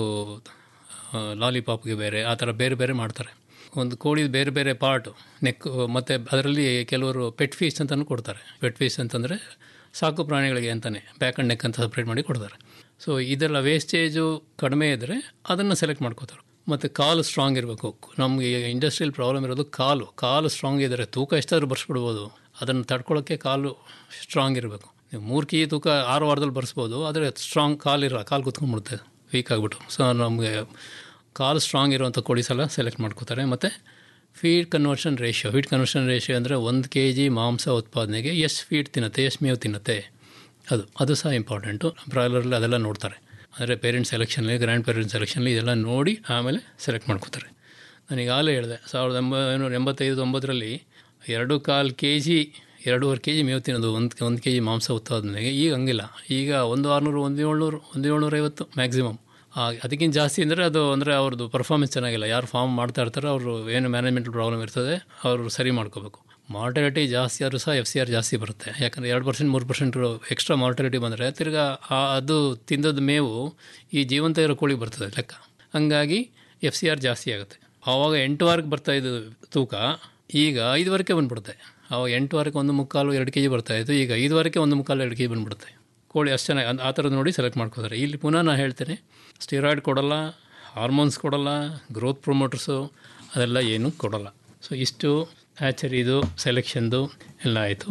ಲಾಲಿಪಾಪ್ಗೆ ಬೇರೆ ಆ ಥರ ಬೇರೆ ಬೇರೆ ಮಾಡ್ತಾರೆ ಒಂದು ಕೋಳಿ ಬೇರೆ ಬೇರೆ ಪಾರ್ಟು ನೆಕ್ ಮತ್ತು ಅದರಲ್ಲಿ ಕೆಲವರು ಪೆಟ್ ಫೀಸ್ ಅಂತಲೂ ಕೊಡ್ತಾರೆ ಪೆಟ್ ಫೀಸ್ ಅಂತಂದರೆ ಸಾಕು ಪ್ರಾಣಿಗಳಿಗೆ ಅಂತಲೇ ಬ್ಯಾಕ್ ಆ್ಯಂಡ್ ನೆಕ್ ಅಂತ ಸಪ್ರೇಟ್ ಮಾಡಿ ಕೊಡ್ತಾರೆ ಸೊ ಇದೆಲ್ಲ ವೇಸ್ಟೇಜು ಕಡಿಮೆ ಇದ್ದರೆ ಅದನ್ನು ಸೆಲೆಕ್ಟ್ ಮಾಡ್ಕೋತಾರೆ ಮತ್ತು ಕಾಲು ಸ್ಟ್ರಾಂಗ್ ಇರಬೇಕು ನಮಗೆ ಇಂಡಸ್ಟ್ರಿಯಲ್ ಪ್ರಾಬ್ಲಮ್ ಇರೋದು ಕಾಲು ಕಾಲು ಸ್ಟ್ರಾಂಗ್ ಇದ್ದರೆ ತೂಕ ಎಷ್ಟಾದರೂ ಬರ್ಸ್ಬಿಡ್ಬೋದು ಅದನ್ನು ತಡ್ಕೊಳ್ಳೋಕ್ಕೆ ಕಾಲು ಸ್ಟ್ರಾಂಗ್ ಇರಬೇಕು ನೀವು ಮೂರು ಕೆ ಜಿ ತೂಕ ಆರು ವಾರದಲ್ಲಿ ಬರ್ಸ್ಬೋದು ಆದರೆ ಸ್ಟ್ರಾಂಗ್ ಕಾಲು ಇರೋ ಕಾಲು ಕುತ್ಕೊಂಡ್ಬಿಡುತ್ತೆ ವೀಕ್ ಆಗಿಬಿಟ್ಟು ಸೊ ನಮಗೆ ಕಾಲು ಸ್ಟ್ರಾಂಗ್ ಇರುವಂಥ ಕೋಳಿ ಸಲ ಸೆಲೆಕ್ಟ್ ಮಾಡ್ಕೋತಾರೆ ಮತ್ತು feed conversion ratio feed conversion ratio ಅಂದರೆ ಒಂದು ಕೆ ಜಿ ಮಾಂಸ ಉತ್ಪಾದನೆಗೆ ಎಷ್ಟು ಫೀಡ್ ತಿನ್ನುತ್ತೆ ಎಷ್ಟು ಮೇವು ತಿನ್ನುತ್ತೆ ಅದು ಅದು ಸಹ ಇಂಪಾರ್ಟೆಂಟು ಬ್ರಾಯ್ಲರಲ್ಲಿ ಅದೆಲ್ಲ ನೋಡ್ತಾರೆ ಅಂದರೆ ಪೇರೆಂಟ್ಸ್ ಸೆಲೆಕ್ಷನ್ಲಿ ಗ್ರ್ಯಾಂಡ್ ಪೇರೆಂಟ್ಸ್ ಸೆಲೆಕ್ಷನ್ಲಿ ಇದೆಲ್ಲ ನೋಡಿ ಆಮೇಲೆ ಸೆಲೆಕ್ಟ್ ಮಾಡ್ಕೋತಾರೆ ನಾನು ಈಗಾಗಲೇ ಹೇಳಿದೆ ಸಾವಿರದ ಒಂಬೈನೂರ ಎಂಬತ್ತೈದು ಒಂಬತ್ತರಲ್ಲಿ ಎರಡು ಕಾಲು ಕೆ ಜಿ ಎರಡೂವರೆ ಕೆ ಜಿ ಮೇವು ತಿನ್ನೋದು ಒಂದು ಒಂದು ಕೆ ಜಿ ಮಾಂಸ ಉತ್ಪಾದನೆಗೆ ಈಗ ಹಂಗಿಲ್ಲ ಈಗ ಒಂದು ಆರುನೂರು ಒಂದು ಏಳ್ನೂರು ಒಂದು ಏಳ್ನೂರೈವತ್ತು ಮ್ಯಾಕ್ಸಿಮಮ್ ಅದಕ್ಕಿಂತ ಜಾಸ್ತಿ ಅಂದರೆ ಅದು ಅಂದರೆ ಅವ್ರದ್ದು ಪರ್ಫಾರ್ಮೆನ್ಸ್ ಚೆನ್ನಾಗಿಲ್ಲ ಯಾರು ಫಾರ್ಮ್ ಮಾಡ್ತಾ ಇರ್ತಾರೋ ಅವರು ಏನು ಮ್ಯಾನೇಜ್ಮೆಂಟ್ ಪ್ರಾಬ್ಲಮ್ ಇರ್ತದೆ ಅವರು ಸರಿ ಮಾಡ್ಕೋಬೇಕು ಮಾರ್ಟಾಲಿಟಿ ಜಾಸ್ತಿ ಆದರೂ ಸಹ ಎಫ್ ಸಿ ಆರ್ ಜಾಸ್ತಿ ಬರುತ್ತೆ ಯಾಕಂದರೆ ಎರಡು ಪರ್ಸೆಂಟ್ ಮೂರು ಪರ್ಸೆಂಟ್ ಎಕ್ಸ್ಟ್ರಾ ಮಾರ್ಟಾಲಿಟಿ ಬಂದರೆ ತಿರ್ಗಾ ಅದು ತಿಂದದ ಮೇವು ಈ ಜೀವಂತ ಇರೋ ಕೋಳಿಗೆ ಬರ್ತದೆ ಲೆಕ್ಕ ಹಂಗಾಗಿ ಎಫ್ ಸಿ ಆರ್ ಜಾಸ್ತಿ ಆಗುತ್ತೆ ಆವಾಗ ಎಂಟು ವಾರಕ್ಕೆ ಬರ್ತಾಯಿದ್ದು ತೂಕ ಈಗ ಐದು ವಾರಕ್ಕೆ ಬಂದ್ಬಿಡುತ್ತೆ ಅವಾಗ ಎಂಟು ವಾರಕ್ಕೆ ಒಂದು ಮುಕ್ಕಾಲು ಎರಡು ಕೆ ಜಿ ಬರ್ತಾಯಿತ್ತು ಈಗ ಐದು ವಾರಕ್ಕೆ ಒಂದು ಮುಕ್ಕಾಲು ಎರಡು ಕೆ ಜಿ ಬಂದ್ಬಿಡುತ್ತೆ ಕೋಳಿ ಅಷ್ಟು ಚೆನ್ನಾಗಿ ಆ ಥರದ್ದು ನೋಡಿ ಸೆಲೆಕ್ಟ್ ಮಾಡ್ಕೋತಾರೆ ಇಲ್ಲಿ ಪುನಃ ನಾನು ಹೇಳ್ತೇನೆ ಸ್ಟಿರಾಯ್ಡ್ ಕೊಡಲ್ಲ ಹಾರ್ಮೋನ್ಸ್ ಕೊಡಲ್ಲ ಗ್ರೋತ್ ಪ್ರೊಮೋಟರ್ಸು ಅದೆಲ್ಲ ಏನೂ ಕೊಡಲ್ಲ ಸೊ ಇಷ್ಟು ಹ್ಯಾಚರಿದು ಸೆಲೆಕ್ಷನ್ದು ಎಲ್ಲ ಆಯಿತು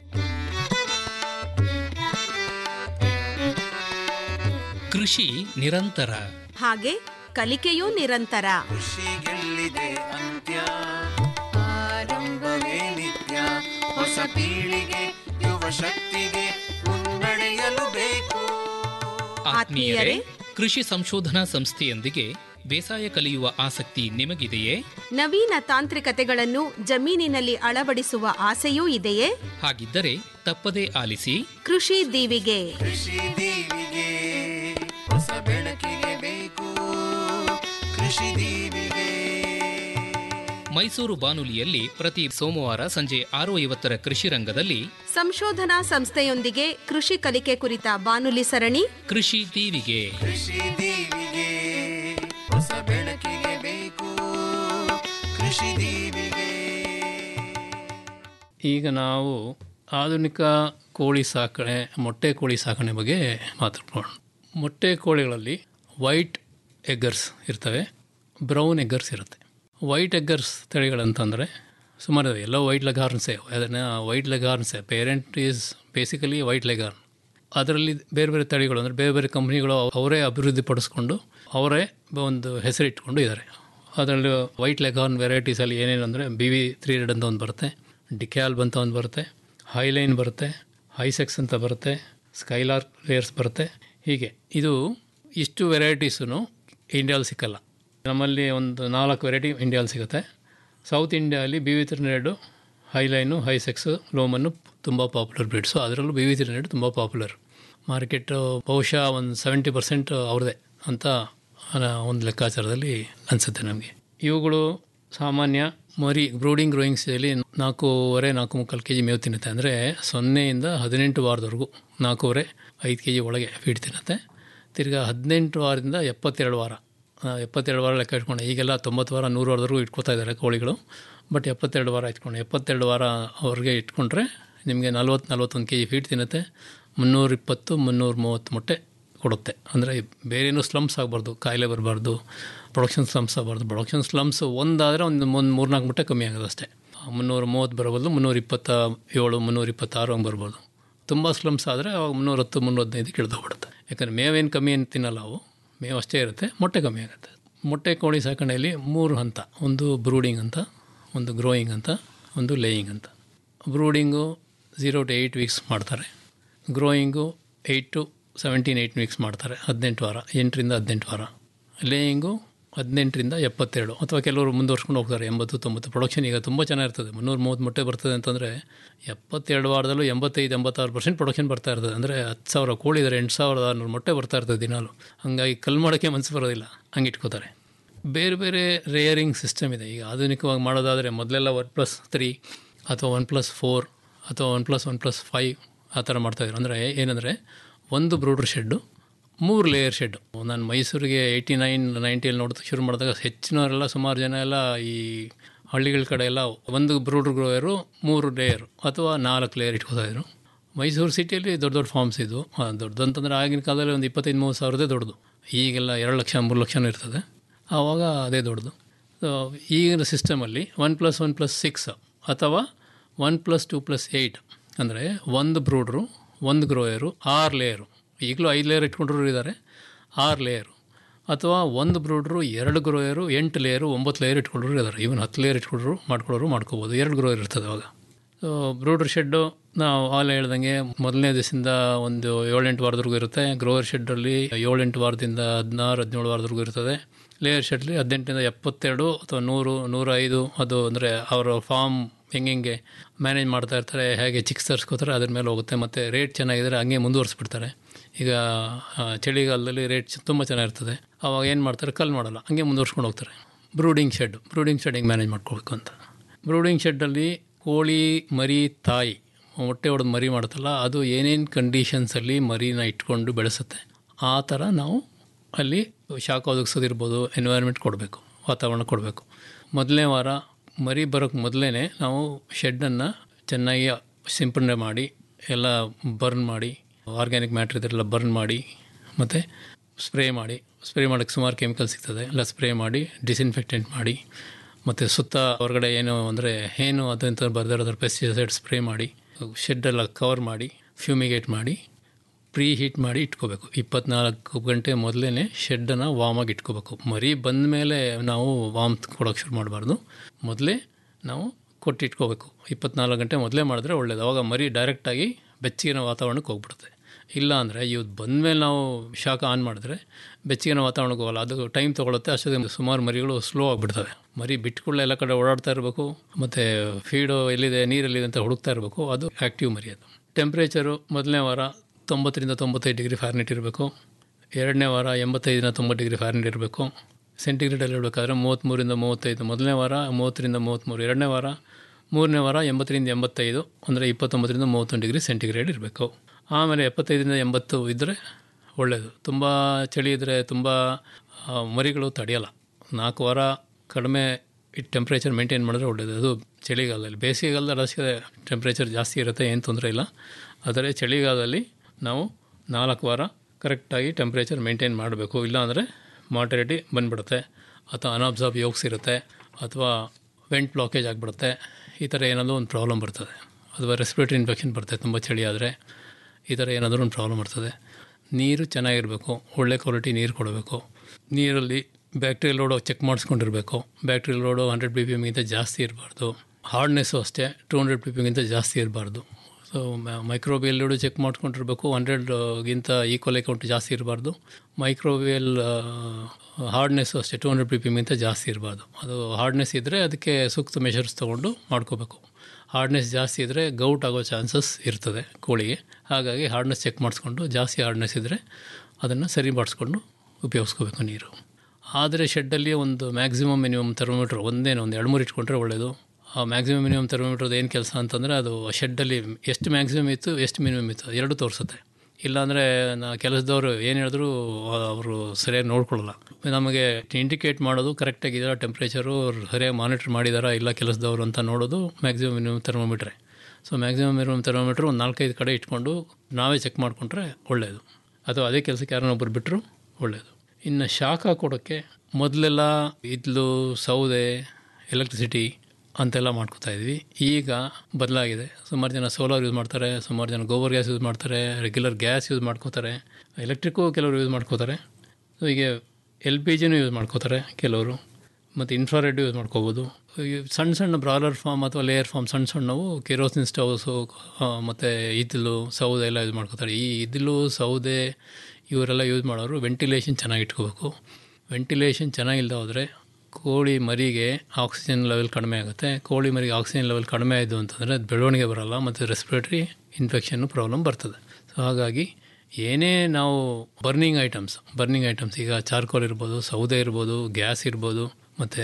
ಕೃಷಿ ನಿರಂತರ ಹಾಗೆ ಕಲಿಕೆಯೂ ನಿರಂತರ ಕೃಷಿಗೆಲ್ಲಿದೆ ಅಂತ್ಯ ಆರಂಭವೇ ನಿತ್ಯ ಹೊಸ ಪೀಳಿಗೆ ಯುವ ಶಕ್ತಿಗೆ ಮುನ್ನಡೆಯಲು ಬೇಕು ಆತ್ಮೀಯರೇ ಕೃಷಿ ಸಂಶೋಧನಾ ಸಂಸ್ಥೆಯೊಂದಿಗೆ ಬೇಸಾಯ ಕಲಿಯುವ ಆಸಕ್ತಿ ನಿಮಗಿದೆಯೇ ನವೀನ ತಾಂತ್ರಿಕತೆಗಳನ್ನು ಜಮೀನಿನಲ್ಲಿ ಅಳವಡಿಸುವ ಆಸೆಯೂ ಇದೆಯೇ ಹಾಗಿದ್ದರೆ ತಪ್ಪದೇ ಆಲಿಸಿ ಕೃಷಿ ದೀವಿಗೆ ಕೃಷಿ ದೀವಿಗೆ ಹೊಸ ಬೆಳಕಿಗೆ ಬೇಕು ಕೃಷಿ ದೀವಿಗೆ ಮೈಸೂರು ಬಾನುಲಿಯಲ್ಲಿ ಪ್ರತಿ ಸೋಮವಾರ ಸಂಜೆ ಆರು ಐವತ್ತರ ಕೃಷಿ ರಂಗದಲ್ಲಿ ಸಂಶೋಧನಾ ಸಂಸ್ಥೆಯೊಂದಿಗೆ ಕೃಷಿ ಕಲಿಕೆ ಕುರಿತ ಬಾನುಲಿ ಸರಣಿ ಕೃಷಿ ದೀವಿಗೆ ಕೃಷಿ ದೀವಿಗೆ ಹೊಸ ಬೆಳಕಿಗೆ ಬೇಕು ಕೃಷಿ ದೀವಿಗೆ ಈಗ ನಾವು ಆಧುನಿಕ ಕೋಳಿ ಸಾಕಣೆ ಮೊಟ್ಟೆ ಕೋಳಿ ಸಾಕಣೆ ಬಗ್ಗೆ ಮಾತಾಡ್ಕೊಳ್ಳೋಣ ಮೊಟ್ಟೆ ಕೋಳಿಗಳಲ್ಲಿ ವೈಟ್ ಎಗ್ಗರ್ಸ್ ಇರ್ತವೆ ಬ್ರೌನ್ ಎಗ್ಗರ್ಸ್ ಇರುತ್ತೆ ವೈಟ್ ಎಗ್ಗರ್ಸ್ ತಳಿಗಳಂತಂದರೆ ಸುಮಾರು ಇದಾವೆ. ಎಲ್ಲ ವೈಟ್ ಲೆಗಾರ್ನ್ಸೇ ಅದನ್ನು ವೈಟ್ ಲೆಗಾರ್ನ್ಸೇ parent is basically white leghorn ಅದರಲ್ಲಿ ಬೇರೆ ಬೇರೆ ತಳಿಗಳು ಅಂದರೆ ಬೇರೆ ಬೇರೆ ಕಂಪ್ನಿಗಳು ಅವರೇ ಅಭಿವೃದ್ಧಿಪಡಿಸ್ಕೊಂಡು ಅವರೇ ಒಂದು ಹೆಸರಿಟ್ಕೊಂಡು ಇದ್ದಾರೆ ಅದರಲ್ಲಿ ವೈಟ್ ಲೆಗಾರ್ನ್ ವೆರೈಟೀಸಲ್ಲಿ ಏನೇನು ಅಂದರೆ ಬಿ ವಿ ತ್ರೀ ಹಂಡ್ರೆಡ್ ಅಂತ ಒಂದು ಬರುತ್ತೆ ಡಿಕ್ಯಾಲ್ಬ್ ಅಂತ ಒಂದು ಬರುತ್ತೆ ಹೈಲೈನ್ ಬರುತ್ತೆ ಹೈಸೆಕ್ಸ್ ಅಂತ ಬರುತ್ತೆ ಸ್ಕೈಲಾರ್ಕ್ ಲೇಯರ್ಸ್ ಬರುತ್ತೆ ಹೀಗೆ ಇದು ಇಷ್ಟು ವೆರೈಟೀಸು ಇಂಡಿಯಾದಲ್ಲಿ ಸಿಕ್ಕಲ್ಲ ನಮ್ಮಲ್ಲಿ ಒಂದು ನಾಲ್ಕು ವೆರೈಟಿ ಇಂಡಿಯಾದಲ್ಲಿ ಸಿಗುತ್ತೆ ಸೌತ್ ಇಂಡಿಯಾದಲ್ಲಿ B V three hundred Hyline Hisex Lohmann ತುಂಬ ಪಾಪ್ಯುಲರ್ ಬ್ರೀಡ್ಸು ಅದರಲ್ಲೂ ಬಿ ವಿ ತ್ರೀ ಹಂಡ್ರೆಡ್ ತುಂಬ ಪಾಪ್ಯುಲರ್ ಮಾರ್ಕೆಟು ಬಹುಶಃ ಒಂದು ಸೆವೆಂಟಿ ಪರ್ಸೆಂಟ್ ಅವ್ರದ್ದೇ ಅಂತ ಅನ- ಒಂದು ಲೆಕ್ಕಾಚಾರದಲ್ಲಿ ಅನಿಸುತ್ತೆ ನಮಗೆ ಇವುಗಳು ಸಾಮಾನ್ಯ ಮರಿ ಬ್ರೂಡಿಂಗ್ ಗ್ರೋಯಿಂಗ್ ಸ್ಟೇಜಲ್ಲಿ ನಾಲ್ಕೂವರೆ ನಾಲ್ಕು ಮುಕ್ಕಾಲು ಕೆ ಜಿ ಮೇವು ತಿನ್ನುತ್ತೆ ಅಂದರೆ ಸೊನ್ನೆಯಿಂದ ಹದಿನೆಂಟು ವಾರದವರೆಗೂ ನಾಲ್ಕೂವರೆ ಐದು ಕೆ ಜಿ ಒಳಗೆ ಫೀಡ್ ತಿನ್ನುತ್ತೆ ತಿರ್ಗಾ ಹದಿನೆಂಟು ವಾರದಿಂದ ಎಪ್ಪತ್ತೆರಡು ವಾರ ಆ, ಎಪ್ಪತ್ತೆರಡು ವಾರ ಲೆಕ್ಕ ಇಟ್ಕೊಂಡು ಈಗೆಲ್ಲ ತೊಂಬತ್ತು ವಾರ ನೂರು ವಾರದವರೆಗೂ ಇಟ್ಕೋತಾ ಇದ್ದಾರೆ ಕೋಳಿಗಳು ಬಟ್ ಎಪ್ಪತ್ತೆರಡು ವಾರ ಇಟ್ಕೊಂಡು ಎಪ್ಪತ್ತೆರಡು ವಾರ ಅವ್ರಿಗೆ ಇಟ್ಕೊಂಡ್ರೆ ನಿಮಗೆ ನಲ್ವತ್ತು ನಲ್ವತ್ತೊಂದು ಕೆ ಜಿ ಫೀಡ್ ತಿನ್ನುತ್ತೆ ಮುನ್ನೂರಿಪ್ಪತ್ತು ಮುನ್ನೂರ ಮೂವತ್ತು ಮೊಟ್ಟೆ ಕೊಡುತ್ತೆ ಅಂದರೆ ಬೇರೇನೂ ಸ್ಲಮ್ಸ್ ಆಗಬಾರ್ದು ಕಾಯಿಲೆ ಬರಬಾರ್ದು ಪ್ರೊಡಕ್ಷನ್ ಸ್ಲಮ್ಸ್ ಆಗಬಾರ್ದು ಪ್ರೊಡಕ್ಷನ್ ಸ್ಲಮ್ಸ್ ಒಂದಾದರೆ ಒಂದು ಒಂದು ಮೂರ್ನಾಲ್ಕು ಮೊಟ್ಟೆ ಕಮ್ಮಿ ಆಗೋದು ಅಷ್ಟೇ ಮುನ್ನೂರ ಮೂವತ್ತು ಬರಬಾರ್ದು ಮುನ್ನೂರ ಇಪ್ಪತ್ತ ಏಳು ಮುನ್ನೂರ ಇಪ್ಪತ್ತಾರು ಹಂಗೆ ಬರ್ಬೋದು ತುಂಬ ಸ್ಲಮ್ಸ್ ಆದರೆ ಅವಾಗ ಮುನ್ನೂರ ಹತ್ತು ಮುನ್ನೂರ ಹದಿನೈದು ಇಳಿದೋಗ್ಬಿಡುತ್ತೆ ಯಾಕಂದರೆ ಮೇವೇನು ಕಮ್ಮಿ ಏನು ತಿನ್ನಲ್ಲ ಅವು ಮೇವು ಅಷ್ಟೇ ಇರುತ್ತೆ ಮೊಟ್ಟೆ ಕಮ್ಮಿ ಆಗುತ್ತೆ ಮೊಟ್ಟೆ ಕೋಳಿ ಸಾಕಣೆಯಲ್ಲಿ ಮೂರು ಹಂತ ಒಂದು ಬ್ರೂಡಿಂಗ್ ಅಂತ ಒಂದು ಗ್ರೋಯಿಂಗ್ ಅಂತ ಒಂದು ಲೇಯಿಂಗ್ ಅಂತ brooding zero to eight weeks ಮಾಡ್ತಾರೆ growing eight to seventeen eight weeks ಮಾಡ್ತಾರೆ ಹದಿನೆಂಟು ವಾರ ಎಂಟರಿಂದ ಹದಿನೆಂಟು ವಾರ ಲೇಯಿಂಗು ಹದಿನೆಂಟರಿಂದ ಎಪ್ಪತ್ತೆರಡು ಅಥವಾ ಕೆಲವರು ಮುಂದುವರ್ಸ್ಕೊಂಡು ಹೋಗ್ತಾರೆ ಎಂಬತ್ತು ತೊಂಬತ್ತು ಪ್ರೊಡಕ್ಷನ್ ಈಗ ತುಂಬ ಚೆನ್ನಾಗಿರ್ತದೆ ಮುನ್ನೂರ ಮೂವತ್ತು ಮೊಟ್ಟೆ ಬರ್ತದೆ ಅಂತಂದರೆ ಎಪ್ಪತ್ತೆರಡು ವಾರದಲ್ಲೂ ಎಂಬತ್ತೈದು ಎಂಬತ್ತಾರು ಪರ್ಸೆಂಟ್ ಪ್ರೊಡಕ್ಷನ್ ಬರ್ತಾ ಇರ್ತದೆ ಅಂದರೆ ಹತ್ತು ಸಾವಿರ ಕೋಳಿ ಇದ್ದಾರೆ ಎಂಟು ಸಾವಿರದ ಆರುನೂರು ಮೊಟ್ಟೆ ಬರ್ತಾ ಇರ್ತದೆ ದಿನಾಲು ಹಂಗಾಗಿ ಕಲ್ ಮಾಡೋಕ್ಕೆ ಮನಸ್ಸು ಬರೋದಿಲ್ಲ ಹಂಗೆ ಇಟ್ಕೋತಾರೆ ಬೇರೆ ಬೇರೆ ರೇಯರಿಂಗ್ ಸಿಸ್ಟಮ್ ಇದೆ ಈಗ ಆಧುನಿಕವಾಗಿ ಮಾಡೋದಾದರೆ ಮೊದಲೆಲ್ಲ ಒನ್ ಪ್ಲಸ್ ತ್ರೀ ಅಥವಾ ಒನ್ ಪ್ಲಸ್ ಫೋರ್ ಅಥವಾ one plus one plus five ಆ ಥರ ಮಾಡ್ತಾಯಿದ್ರು ಅಂದರೆ ಏನಂದರೆ ಒಂದು ಬ್ರೂಡ್ರ್ ಶೆಡ್ಡು ಮೂರು ಲೇಯರ್ ಶೆಡ್ಡು ನಾನು ಮೈಸೂರಿಗೆ ಏಯ್ಟಿ ನೈನ್ ನೈಂಟಿಯಲ್ಲಿ ನೋಡೋದು ಶುರು ಮಾಡಿದಾಗ ಹೆಚ್ಚಿನವರೆಲ್ಲ ಸುಮಾರು ಜನ ಎಲ್ಲ ಈ ಹಳ್ಳಿಗಳ ಕಡೆ ಎಲ್ಲ ಒಂದು ಬ್ರೂಡ್ರ್ ಗ್ರೋಯರು ಮೂರು ಲೇಯರು ಅಥವಾ ನಾಲ್ಕು ಲೇಯರ್ ಇಟ್ಕೋತಾಯಿದ್ರು ಮೈಸೂರು ಸಿಟಿಯಲ್ಲಿ ದೊಡ್ಡ ದೊಡ್ಡ ಫಾರ್ಮ್ಸ್ ಇದ್ವು ಆ, ದೊಡ್ಡದಂತಂದ್ರೆ ಆಗಿನ ಕಾಲದಲ್ಲಿ ಒಂದು ಇಪ್ಪತ್ತೈದು ಮೂವತ್ತು ಸಾವಿರದೇ ದೊಡ್ಡದು ಈಗೆಲ್ಲ ಎರಡು ಲಕ್ಷ ಮೂರು ಲಕ್ಷನೂ ಇರ್ತದೆ ಆವಾಗ ಅದೇ ದೊಡ್ಡದು ಸೊ ಈಗಿನ ಸಿಸ್ಟಮಲ್ಲಿ one plus one plus six ಅಥವಾ one plus two plus eight ಅಂದರೆ ಒಂದು ಬ್ರೂಡ್ರು ಒಂದು ಗ್ರೋಯರು ಆರು ಲೇಯರು ಈಗಲೂ ಐದು ಲೇಯರ್ ಇಟ್ಕೊಂಡ್ರು ಇದ್ದಾರೆ ಆರು ಲೇಯರು ಅಥವಾ ಒಂದು ಬ್ರೂಡ್ರು ಎರಡು ಗ್ರೋಯರು ಎಂಟು ಲೇಯರು ಒಂಬತ್ತು ಲೇಯರ್ ಇಟ್ಕೊಂಡ್ರು ಇದ್ದಾರೆ ಇವನ್ ಹತ್ತು ಲೇಯರ್ ಇಟ್ಕೊಂಡ್ರು ಮಾಡ್ಕೊಳ್ಳೋರು ಮಾಡ್ಕೋಬೋದು ಎರಡು ಗ್ರೋಯರ್ ಇರ್ತದೆ ಅವಾಗ ಸೊ ಬ್ರೂಡ್ರ್ ಶೆಡ್ಡು ನಾವು ಆಲ್ ಹೇಳ್ದಂಗೆ ಮೊದಲನೇ ದಿವಸದಿಂದ ಒಂದು ಏಳೆಂಟು ವಾರದವರೆಗೂ ಇರುತ್ತೆ ಗ್ರೋವರ್ ಶೆಡ್ಡಲ್ಲಿ ಏಳೆಂಟು ವಾರದಿಂದ ಹದಿನಾರು ಹದಿನೇಳು ವಾರದವರೆಗೂ ಇರ್ತದೆ ಲೇಯರ್ ಶೆಡ್ಲಿ ಹದಿನೆಂಟರಿಂದ ಎಪ್ಪತ್ತೆರಡು ಅಥವಾ ನೂರು ನೂರ ಐದು ಅದು ಅಂದರೆ ಅವರ ಫಾರ್ಮ್ ಹೆಂಗೆ ಹೆಂಗೆ ಮ್ಯಾನೇಜ್ ಮಾಡ್ತಾ ಇರ್ತಾರೆ ಹೇಗೆ ಚಿಕ್ಸ್ ತರಿಸ್ಕೋತಾರೆ ಅದ್ರ ಮೇಲೆ ಹೋಗುತ್ತೆ ಮತ್ತು ರೇಟ್ ಚೆನ್ನಾಗಿದ್ದರೆ ಹಂಗೆ ಮುಂದುವರಿಸ್ಬಿಡ್ತಾರೆ ಈಗ ಆ, ಚಳಿಗಾಲದಲ್ಲಿ ರೇಟ್ ತುಂಬ ಚೆನ್ನಾಗಿರ್ತದೆ ಅವಾಗ ಏನು ಮಾಡ್ತಾರೆ ಕಲ್ ಮಾಡಲ್ಲ ಹಂಗೆ ಮುಂದುವರ್ಸ್ಕೊಂಡು ಹೋಗ್ತಾರೆ ಬ್ರೂಡಿಂಗ್ ಶೆಡ್ ಬ್ರೂಡಿಂಗ್ ಶೆಡ್ ಹೆಂಗೆ ಮ್ಯಾನೇಜ್ ಮಾಡ್ಕೋಬೇಕು ಅಂತ ಬ್ರೂಡಿಂಗ್ ಶೆಡ್ಡಲ್ಲಿ ಕೋಳಿ ಮರಿ ತಾಯಿ ಮೊಟ್ಟೆ ಹೊಡೆದು ಮರಿ ಮಾಡುತ್ತಲ್ಲ ಅದು ಏನೇನು ಕಂಡೀಷನ್ಸಲ್ಲಿ ಮರಿನ ಇಟ್ಕೊಂಡು ಬೆಳೆಸುತ್ತೆ ಆ ಥರ ನಾವು ಅಲ್ಲಿ ಶಾಖ ಒದಗಿಸೋದಿರ್ಬೋದು ಎನ್ವೈರ್ಮೆಂಟ್ ಕೊಡಬೇಕು ವಾತಾವರಣ ಕೊಡಬೇಕು ಮೊದಲನೇ ವಾರ ಮರಿ ಬರೋಕ್ಕೆ ಮೊದಲೇ ನಾವು ಶೆಡ್ಡನ್ನು ಚೆನ್ನಾಗಿ ಸಿಂಪಡಣೆ ಮಾಡಿ ಎಲ್ಲ ಬರ್ನ್ ಮಾಡಿ ಆರ್ಗ್ಯಾನಿಕ್ ಮ್ಯಾಟ್ರ್ ಇದೆಲ್ಲ ಬರ್ನ್ ಮಾಡಿ ಮತ್ತು ಸ್ಪ್ರೇ ಮಾಡಿ ಸ್ಪ್ರೇ ಮಾಡೋಕ್ಕೆ ಸುಮಾರು ಕೆಮಿಕಲ್ ಸಿಗ್ತದೆ ಎಲ್ಲ ಸ್ಪ್ರೇ ಮಾಡಿ ಡಿಸ್ಇನ್ಫೆಕ್ಟೆಂಟ್ ಮಾಡಿ ಮತ್ತು ಸುತ್ತ ಹೊರಗಡೆ ಏನು ಅಂದರೆ ಏನು ಅದಂತ ಬರ್ದಿರೋದ್ರ ಪೆಸ್ಟಿಸೈಡ್ ಸ್ಪ್ರೇ ಮಾಡಿ ಶೆಡ್ಡೆಲ್ಲ ಕವರ್ ಮಾಡಿ ಫ್ಯೂಮಿಗೇಟ್ ಮಾಡಿ ಪ್ರೀ ಹೀಟ್ ಮಾಡಿ ಇಟ್ಕೋಬೇಕು ಇಪ್ಪತ್ನಾಲ್ಕು ಗಂಟೆ ಮೊದಲೇ ಶೆಡ್ಡನ್ನು ವಾಮಾಗಿ ಇಟ್ಕೋಬೇಕು ಮರಿ ಬಂದ ಮೇಲೆ ನಾವು ವಾಮ್ ಕೊಡೋಕ್ಕೆ ಶುರು ಮಾಡಬಾರ್ದು ಮೊದಲೇ ನಾವು ಕೊಟ್ಟು ಇಟ್ಕೋಬೇಕು ಇಪ್ಪತ್ನಾಲ್ಕು ಗಂಟೆ ಮೊದಲೇ ಮಾಡಿದ್ರೆ ಒಳ್ಳೇದು ಅವಾಗ ಮರಿ ಡೈರೆಕ್ಟಾಗಿ ಬೆಚ್ಚಗಿನ ವಾತಾವರಣಕ್ಕೆ ಹೋಗ್ಬಿಡುತ್ತೆ ಇಲ್ಲ ಅಂದರೆ ಇವತ್ತು ಬಂದಮೇಲೆ ನಾವು ಶಾಖ ಆನ್ ಮಾಡಿದ್ರೆ ಬೆಚ್ಚಗಿನ ವಾತಾವರಣಕ್ಕೆ ಹೋಗಲ್ಲ ಅದು ಟೈಮ್ ತೊಗೊಳುತ್ತೆ ಅಷ್ಟೊತ್ತಿಗೆ ಸುಮಾರು ಮರಿಗಳು ಸ್ಲೋ ಆಗಿಬಿಡ್ತವೆ ಮರಿ ಬಿಟ್ಕೊಳ್ಳೆ ಎಲ್ಲ ಕಡೆ ಓಡಾಡ್ತಾ ಇರಬೇಕು ಮತ್ತು ಫೀಡು ಎಲ್ಲಿದೆ ನೀರೆಲ್ಲಿದೆ ಅಂತ ಹುಡುಕ್ತಾ ಇರಬೇಕು ಅದು ಆ್ಯಕ್ಟಿವ್ ಮರಿ ಅದು ಟೆಂಪ್ರೇಚರು ಮೊದಲನೇ ವಾರ ತೊಂಬತ್ತರಿಂದ ತೊಂಬತ್ತೈದು ಡಿಗ್ರಿ ಫ್ಯಾರ್ನೆಟ್ ಇರಬೇಕು ಎರಡನೇ ವಾರ ಎಂಬತ್ತೈದರಿಂದ ತೊಂಬತ್ತು ಡಿಗ್ರಿ ಫ್ಯಾರ್ನೆಟ್ ಇರಬೇಕು ಸೆಂಟಿಗ್ರೇಡಲ್ಲಿ ಇಡಬೇಕಾದ್ರೆ ಮೂವತ್ತ್ಮೂರಿಂದ ಮೂವತ್ತೈದು ಮೊದಲನೇ ವಾರ ಮೂವತ್ತರಿಂದ ಮೂವತ್ತ್ಮೂರು ಎರಡನೇ ವಾರ ಮೂರನೇ ವಾರ ಎಂಬತ್ತರಿಂದ ಎಂಬತ್ತೈದು ಅಂದರೆ ಇಪ್ಪತ್ತೊಂಬತ್ತರಿಂದ ಮೂವತ್ತೊಂದು ಡಿಗ್ರಿ ಸೆಂಟಿಗ್ರೇಡ್ ಇರಬೇಕು ಆಮೇಲೆ ಎಪ್ಪತ್ತೈದರಿಂದ ಎಂಬತ್ತು ಇದ್ದರೆ ಒಳ್ಳೆಯದು ತುಂಬ ಚಳಿ ಇದ್ದರೆ ತುಂಬ ಆ, ಮರಿಗಳು ತಡೆಯಲ್ಲ ನಾಲ್ಕು ವಾರ ಕಡಿಮೆ ಟೆಂಪ್ರೇಚರ್ ಮೇಂಟೈನ್ ಮಾಡಿದ್ರೆ ಒಳ್ಳೆಯದು ಅದು ಚಳಿಗಾಲದಲ್ಲಿ ಬೇಸಿಗೆಗಾಲದಲ್ಲಿ ಅಷ್ಟೇ ಟೆಂಪ್ರೇಚರ್ ಜಾಸ್ತಿ ಇರುತ್ತೆ ಏನು ತೊಂದರೆ ಇಲ್ಲ ಆದರೆ ಚಳಿಗಾಲದಲ್ಲಿ ನಾವು ನಾಲ್ಕು ವಾರ ಕರೆಕ್ಟಾಗಿ ಟೆಂಪ್ರೇಚರ್ ಮೇಂಟೈನ್ ಮಾಡಬೇಕು ಇಲ್ಲಾಂದರೆ ಮಾರ್ಟರಿಟಿ ಬಂದ್ಬಿಡುತ್ತೆ ಅಥವಾ ಅನಾಬ್ಸಾರ್ಬ್ ಯೋಗ್ಸ್ ಇರುತ್ತೆ ಅಥವಾ ವೆಂಟ್ ಬ್ಲಾಕೇಜ್ ಆಗಿಬಿಡುತ್ತೆ ಈ ಥರ ಏನಾದರೂ ಒಂದು ಪ್ರಾಬ್ಲಮ್ ಬರ್ತದೆ ಅಥವಾ ರೆಸ್ಪಿರೇಟರಿ ಇನ್ಫೆಕ್ಷನ್ ಬರುತ್ತೆ ತುಂಬ ಚಳಿ ಆದರೆ ಈ ಥರ ಏನಾದರೂ ಒಂದು ಪ್ರಾಬ್ಲಮ್ ಬರ್ತದೆ ನೀರು ಚೆನ್ನಾಗಿರಬೇಕು ಒಳ್ಳೆ ಕ್ವಾಲಿಟಿ ನೀರು ಕೊಡಬೇಕು ನೀರಲ್ಲಿ ಬ್ಯಾಕ್ಟೀರಿಯಲ್ ಲೋಡು ಚೆಕ್ ಮಾಡಿಸ್ಕೊಂಡಿರಬೇಕು bacterial load hundred B P ಎಮ್ಗಿಂತ ಜಾಸ್ತಿ ಇರಬಾರ್ದು ಹಾರ್ಡ್ನೆಸ್ಸು ಅಷ್ಟೇ ಟು ಹಂಡ್ರೆಡ್ ಬಿ ಪಿಗಿಂತ ಜಾಸ್ತಿ ಇರಬಾರ್ದು ಸೊ ಮೈಕ್ರೋಬಿಯಲ್ ಲೋಡು ಚೆಕ್ ಮಾಡ್ಕೊಂಡಿರಬೇಕು ಹಂಡ್ರೆಡ್ಗಿಂತ ಈಕ್ವಲ್ ಅಕೌಂಟ್ ಜಾಸ್ತಿ ಇರಬಾರ್ದು ಮೈಕ್ರೋಬಿಯಲ್ ಹಾರ್ಡ್ನೆಸ್ಸು ಅಷ್ಟೇ ಟು ಹಂಡ್ರೆಡ್ ಬಿ ಪಿ ಎಮ್ಗಿಂತ ಜಾಸ್ತಿ ಇರಬಾರ್ದು ಅದು ಹಾರ್ಡ್ನೆಸ್ ಇದ್ದರೆ ಅದಕ್ಕೆ ಸೂಕ್ತ ಮೆಷರ್ಸ್ ತೊಗೊಂಡು ಮಾಡ್ಕೋಬೇಕು ಹಾರ್ಡ್ನೆಸ್ ಜಾಸ್ತಿ ಇದ್ದರೆ ಗೌಟ್ ಆಗೋ ಚಾನ್ಸಸ್ ಇರ್ತದೆ ಕೋಳಿಗೆ ಹಾಗಾಗಿ ಹಾರ್ಡ್ನೆಸ್ ಚೆಕ್ ಮಾಡಿಸ್ಕೊಂಡು ಜಾಸ್ತಿ ಹಾರ್ಡ್ನೆಸ್ ಇದ್ದರೆ ಅದನ್ನು ಸರಿ ಮಾಡಿಸ್ಕೊಂಡು ಉಪಯೋಗಿಸ್ಕೋಬೇಕು ನೀರು ಆದರೆ ಶೆಡ್ಡಲ್ಲಿ ಒಂದು ಮ್ಯಾಕ್ಸಿಮಮ್ ಮಿನಿಮಮ್ ಥರ್ಮೋಮೀಟ್ರ್ ಒಂದೇನೋ ಒಂದು ಎರಡು ಮೂರು ಇಟ್ಕೊಂಡ್ರೆ ಒಳ್ಳೆಯದು ಆ ಮ್ಯಾಕ್ಸಿಮಮ್ ಮಿನಿಮಮ್ ಥರ್ಮೋಮೀಟ್ರದ್ದು ಏನು ಕೆಲಸ ಅಂತಂದರೆ ಅದು ಶೆಡ್ಡಲ್ಲಿ ಎಷ್ಟು ಮ್ಯಾಕ್ಸಿಮಮ್ ಇತ್ತು ಎಷ್ಟು ಮಿನಿಮಮ್ ಇತ್ತು ಎರಡು ತೋರಿಸುತ್ತೆ ಇಲ್ಲಾಂದರೆ ನಾ ಕೆಲಸದವರು ಏನು ಹೇಳಿದ್ರು ಅವರು ಸರಿಯಾಗಿ ನೋಡ್ಕೊಳ್ಳಲ್ಲ ನಮಗೆ ಇಂಡಿಕೇಟ್ ಮಾಡೋದು ಕರೆಕ್ಟಾಗಿದೆಯಾ ಟೆಂಪ್ರೇಚರು ಸರಿಯಾಗಿ ಮಾನಿಟ್ರ್ ಮಾಡಿದಾರಾ ಇಲ್ಲ ಕೆಲಸದವರು ಅಂತ ನೋಡೋದು maximum minimum thermometer so maximum minimum thermometer ಒಂದು ನಾಲ್ಕೈದು ಕಡೆ ಇಟ್ಕೊಂಡು ನಾವೇ ಚೆಕ್ ಮಾಡಿಕೊಂಡ್ರೆ ಒಳ್ಳೆಯದು ಅಥವಾ ಅದೇ ಕೆಲಸಕ್ಕೆ ಯಾರನ್ನೊಬ್ಬರು ಬಿಟ್ಟರು ಒಳ್ಳೆಯದು ಇನ್ನು ಶಾಖ ಕೊಡೋಕ್ಕೆ ಮೊದಲೆಲ್ಲ ಇದ್ಲು ಸೌದೆ ಎಲೆಕ್ಟ್ರಿಸಿಟಿ ಅಂತೆಲ್ಲ ಮಾಡ್ಕೋತಾ ಇದ್ವಿ ಈಗ ಬದಲಾಗಿದೆ ಸುಮಾರು ಜನ ಸೋಲಾರ್ ಯೂಸ್ ಮಾಡ್ತಾರೆ ಸುಮಾರು ಜನ ಗೋಬರ್ ಗ್ಯಾಸ್ ಯೂಸ್ ಮಾಡ್ತಾರೆ ರೆಗ್ಯುಲರ್ ಗ್ಯಾಸ್ ಯೂಸ್ ಮಾಡ್ಕೋತಾರೆ ಎಲೆಕ್ಟ್ರಿಕ್ಕು ಕೆಲವರು ಯೂಸ್ ಮಾಡ್ಕೋತಾರೆ ಸೊ ಈಗ ಎಲ್ ಪಿ ಜಿನೂ ಯೂಸ್ ಮಾಡ್ಕೋತಾರೆ ಕೆಲವರು ಮತ್ತು ಇನ್ಫ್ರಾರೆಡ್ ಯೂಸ್ ಮಾಡ್ಕೋಬೋದು ಈ ಸಣ್ಣ ಸಣ್ಣ ಬ್ರಾಲರ್ ಫಾರ್ಮ್ ಅಥವಾ ಲೇಯರ್ ಫಾರ್ಮ್ ಸಣ್ಣ ಸಣ್ಣವು ಕೆರೋಸಿನ್ ಸ್ಟವ್ಸು ಮತ್ತು ಇದ್ಲು ಸೌದೆ ಎಲ್ಲ ಯೂಸ್ ಮಾಡ್ಕೋತಾರೆ ಈ ಇದ್ಲು ಸೌದೆ ಇವರೆಲ್ಲ ಯೂಸ್ ಮಾಡೋರು ವೆಂಟಿಲೇಷನ್ ಚೆನ್ನಾಗಿ ಇಟ್ಕೋಬೇಕು ವೆಂಟಿಲೇಷನ್ ಚೆನ್ನಾಗಿಲ್ಲದೆ ಹೋದರೆ ಕೋಳಿ ಮರಿಗೆ ಆಕ್ಸಿಜನ್ ಲೆವೆಲ್ ಕಡಿಮೆ ಆಗುತ್ತೆ ಕೋಳಿ ಮರಿಗೆ ಆಕ್ಸಿಜನ್ ಲೆವೆಲ್ ಕಡಿಮೆ ಆಯಿತು ಅಂತಂದರೆ ಅದು ಬೆಳವಣಿಗೆ ಬರೋಲ್ಲ ಮತ್ತು ರೆಸ್ಪಿರೇಟರಿ ಇನ್ಫೆಕ್ಷನ್ನು ಪ್ರಾಬ್ಲಮ್ ಬರ್ತದೆ ಸೊ ಹಾಗಾಗಿ ಏನೇ ನಾವು ಬರ್ನಿಂಗ್ ಐಟಮ್ಸ್ ಬರ್ನಿಂಗ್ ಐಟಮ್ಸ್ ಈಗ ಚಾರ್ಕೋಲ್ ಇರ್ಬೋದು ಸೌದೆ ಇರ್ಬೋದು ಗ್ಯಾಸ್ ಇರ್ಬೋದು ಮತ್ತು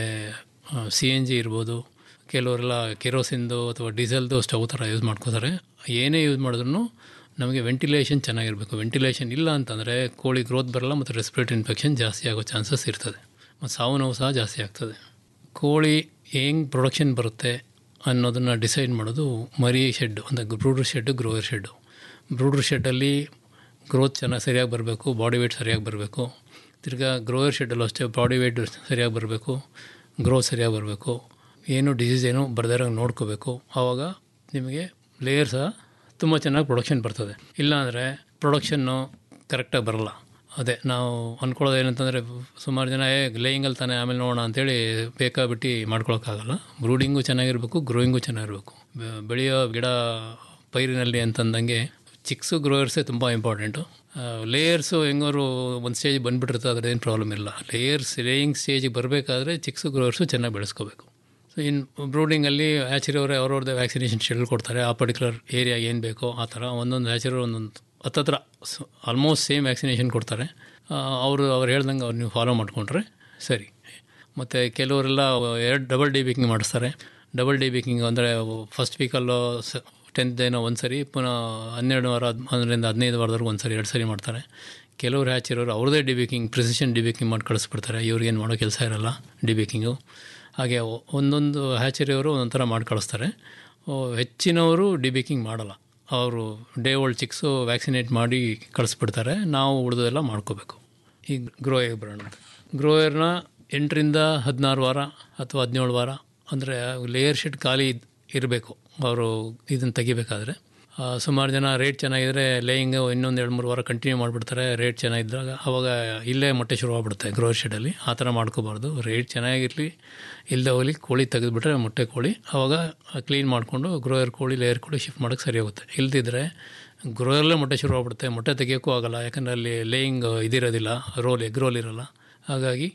ಸಿ ಎನ್ ಜಿ ಇರ್ಬೋದು ಕೆಲವರೆಲ್ಲ ಕೆರೋಸಿನ್ದು ಅಥವಾ ಡೀಸೆಲ್ದು ಸ್ಟವ್ ಥರ ಯೂಸ್ ಮಾಡ್ಕೋತಾರೆ ಏನೇ ಯೂಸ್ ಮಾಡಿದ್ರು ನಮಗೆ ವೆಂಟಿಲೇಷನ್ ಚೆನ್ನಾಗಿರಬೇಕು ವೆಂಟಿಲೇಷನ್ ಇಲ್ಲ ಅಂತಂದರೆ ಕೋಳಿ ಗ್ರೋತ್ ಬರಲ್ಲ ಮತ್ತು ರೆಸ್ಪಿರೇಟರಿ ಇನ್ಫೆಕ್ಷನ್ ಜಾಸ್ತಿ ಆಗೋ ಚಾನ್ಸಸ್ ಇರ್ತದೆ ಮತ್ತು ಸಾವು ನೋವು ಸಹ ಜಾಸ್ತಿ ಆಗ್ತದೆ ಕೋಳಿ ಹೆಂಗೆ ಪ್ರೊಡಕ್ಷನ್ ಬರುತ್ತೆ ಅನ್ನೋದನ್ನು ಡಿಸೈಡ್ ಮಾಡೋದು ಮರಿ ಶೆಡ್ ಅಂದರೆ ಬ್ರೂಡರ್ ಶೆಡ್ಡು ಗ್ರೋವರ್ ಶೆಡ್ಡು ಬ್ರೂಡರ್ ಶೆಡ್ಡಲ್ಲಿ ಗ್ರೋತ್ ಚೆನ್ನಾಗಿ ಸರಿಯಾಗಿ ಬರಬೇಕು ಬಾಡಿ ವೇಟ್ ಸರಿಯಾಗಿ ಬರಬೇಕು ತಿರ್ಗಾ ಗ್ರೋವರ್ ಶೆಡ್ಡಲ್ಲೂ ಅಷ್ಟೇ ಬಾಡಿ ವೇಟ್ ಸರಿಯಾಗಿ ಬರಬೇಕು ಗ್ರೋತ್ ಸರಿಯಾಗಿ ಬರಬೇಕು ಏನು ಡಿಸೀಸ್ ಏನು ಬರ್ದಿರೋಂಗೆ ನೋಡ್ಕೋಬೇಕು ಆವಾಗ ನಿಮಗೆ ಲೇಯರ್ ಸಹ ತುಂಬ ಚೆನ್ನಾಗಿ ಪ್ರೊಡಕ್ಷನ್ ಬರ್ತದೆ ಇಲ್ಲಾಂದರೆ ಪ್ರೊಡಕ್ಷನ್ನು ಕರೆಕ್ಟಾಗಿ ಬರಲ್ಲ ಅದೇ ನಾವು ಅಂದ್ಕೊಳ್ಳೋದು ಏನಂತಂದರೆ ಸುಮಾರು ಜನ ಏ ಲೇಯಿಂಗಲ್ಲಿ ತಾನೇ ಆಮೇಲೆ ನೋಡೋಣ ಅಂತೇಳಿ ಬೇಕಾಬಿಟ್ಟು ಮಾಡ್ಕೊಳಕ್ಕಾಗಲ್ಲ ಬ್ರೂಡಿಂಗು ಚೆನ್ನಾಗಿರಬೇಕು ಗ್ರೋಯಿಂಗು ಚೆನ್ನಾಗಿರಬೇಕು ಬೆ- ಬೆಳೆಯೋ ಗಿಡ ಪೈರಿನಲ್ಲಿ ಅಂತಂದಂಗೆ ಚಿಕ್ಸು ಗ್ರೋಯರ್ಸೇ ತುಂಬ ಇಂಪಾರ್ಟೆಂಟು ಲೇಯರ್ಸು ಹೆಂಗಾರು ಒಂದು ಸ್ಟೇಜ್ ಬಂದುಬಿಟ್ಟಿರ್ತದೆ ಅದ್ರದ್ದೇನು ಪ್ರಾಬ್ಲಮ್ ಇಲ್ಲ ಲೇಯರ್ಸ್ ಲೇಯಿಂಗ್ ಸ್ಟೇಜಿಗೆ ಬರಬೇಕಾದ್ರೆ ಚಿಕ್ಸು ಗ್ರೋಯರ್ಸು ಚೆನ್ನಾಗಿ ಬೆಳೆಸ್ಕೋಬೇಕು ಸೊ ಇನ್ನು ಬ್ರೂಡಿಂಗಲ್ಲಿ ಹ್ಯಾಚರಿ ಅವರೇ ಅವ್ರವ್ರದ್ದೇ ವ್ಯಾಕ್ಸಿನೇಷನ್ ಶೆಡ್ಯೂಲ್ ಕೊಡ್ತಾರೆ ಆ ಪರ್ಟಿಕ್ಯುಲರ್ ಏರಿಯಾ ಏನು ಬೇಕೋ ಆ ಥರ ಒಂದೊಂದು ಹ್ಯಾಚರಿ ಒಂದೊಂದು ಹತ್ತತ್ರ ಆಲ್ಮೋಸ್ಟ್ ಸೇಮ್ ವ್ಯಾಕ್ಸಿನೇಷನ್ ಕೊಡ್ತಾರೆ ಆ, ಅವರು ಅವ್ರು ಹೇಳ್ದಂಗೆ ಅವ್ರು ನೀವು ಫಾಲೋ ಮಾಡಿಕೊಂಡ್ರೆ ಸರಿ ಮತ್ತು ಕೆಲವರೆಲ್ಲ ಎರಡು ಡಬಲ್ ಡಿ ಬೇಕಿಂಗ್ ಮಾಡಿಸ್ತಾರೆ ಡಬಲ್ ಡಿ ಬೇಕಿಂಗ್ ಅಂದರೆ ಫಸ್ಟ್ ವೀಕಲ್ಲೋ ಸ ಟೆಂತ್ ಡೇನೋ ಒಂದು ಸರಿ ಪುನಃ ಹನ್ನೆರಡು ವಾರ ಹದ್- ಹನ್ನೊಂದರಿಂದ ಹದಿನೈದು ವಾರದವರೆಗೂ ಒಂದು ಸರಿ ಎರಡು ಸರಿ ಮಾಡ್ತಾರೆ ಕೆಲವರು ಹ್ಯಾಚ್ ಇರೋರು ಅವ್ರದ್ದೇ debeaking precision debeaking ಮಾಡಿ ಕಳಿಸ್ಬಿಡ್ತಾರೆ ಇವ್ರಿಗೇನು ಮಾಡೋ ಕೆಲಸ ಇರಲ್ಲ ಡಿ ಬೇಕಿಂಗು ಹಾಗೆ ಒಂದೊಂದು ಹ್ಯಾಚರಿಯವರು ಒಂದೊಂಥರ ಮಾಡಿ ಕಳಿಸ್ತಾರೆ ಓ, ಹೆಚ್ಚಿನವರು ಡಿ ಬೇಕಿಂಗ್ ಮಾಡಲ್ಲ ಅವರು ಡೇ ಓಲ್ಡ್ ಚಿಕ್ಸು ವ್ಯಾಕ್ಸಿನೇಟ್ ಮಾಡಿ ಕಳಿಸ್ಬಿಡ್ತಾರೆ ನಾವು ಉಳಿದೆಲ್ಲ ಮಾಡ್ಕೋಬೇಕು ಈಗ ಗ್ರೋಯರ್ ಬರೋಣ ಗ್ರೋಯರ್ನ ಎಂಟರಿಂದ ಹದಿನಾರು ವಾರ ಅಥವಾ ಹದಿನೇಳು ವಾರ ಅಂದರೆ ಲೇಯರ್ ಶೆಡ್ ಖಾಲಿ ಇರಬೇಕು ಅವರು ಇದನ್ನು ತೆಗಿಬೇಕಾದ್ರೆ ಆ, ಸುಮಾರು ಜನ ರೇಟ್ ಚೆನ್ನಾಗಿದ್ರೆ ಲೇಯಿಂಗ್ ಇನ್ನೊಂದು ಎರಡು ಮೂರು ವಾರ ಕಂಟಿನ್ಯೂ ಮಾಡಿಬಿಡ್ತಾರೆ ರೇಟ್ ಚೆನ್ನಾಗಿದ್ದಾಗ ಅವಾಗ ಇಲ್ಲೇ ಮೊಟ್ಟೆ ಶುರು ಆಗ್ಬಿಡುತ್ತೆ ಗ್ರೋವರ್ ಶೆಡಲ್ಲಿ ಆ ಥರ ಮಾಡ್ಕೋಬಾರ್ದು ರೇಟ್ ಚೆನ್ನಾಗಿರಲಿ ಇಲ್ಲದೆ ಹೋಗಲಿ ಕೋಳಿ ತೆಗೆದುಬಿಟ್ರೆ ಮೊಟ್ಟೆ ಕೋಳಿ ಆವಾಗ ಕ್ಲೀನ್ ಮಾಡಿಕೊಂಡು ಗ್ರೋಯರ್ ಕೋಳಿ ಲೇಯರ್ ಕೋಳಿ ಶಿಫ್ಟ್ ಮಾಡೋಕ್ಕೆ ಸರಿ ಹೋಗುತ್ತೆ ಇಲ್ದಿದ್ರೆ ಗ್ರೋಯರ್ಲೇ ಮೊಟ್ಟೆ ಶುರು ಆಗ್ಬಿಡುತ್ತೆ ಮೊಟ್ಟೆ ತೆಗಿಯೋಕ್ಕೂ ಆಗಲ್ಲ ಯಾಕಂದರೆ ಅಲ್ಲಿ ಲೇಯಿಂಗ್ ಇದಿರೋದಿಲ್ಲ ರೋಲ್ ಎಗ್ ರೋಲ್ ಇರೋಲ್ಲ ಹಾಗಾಗಿ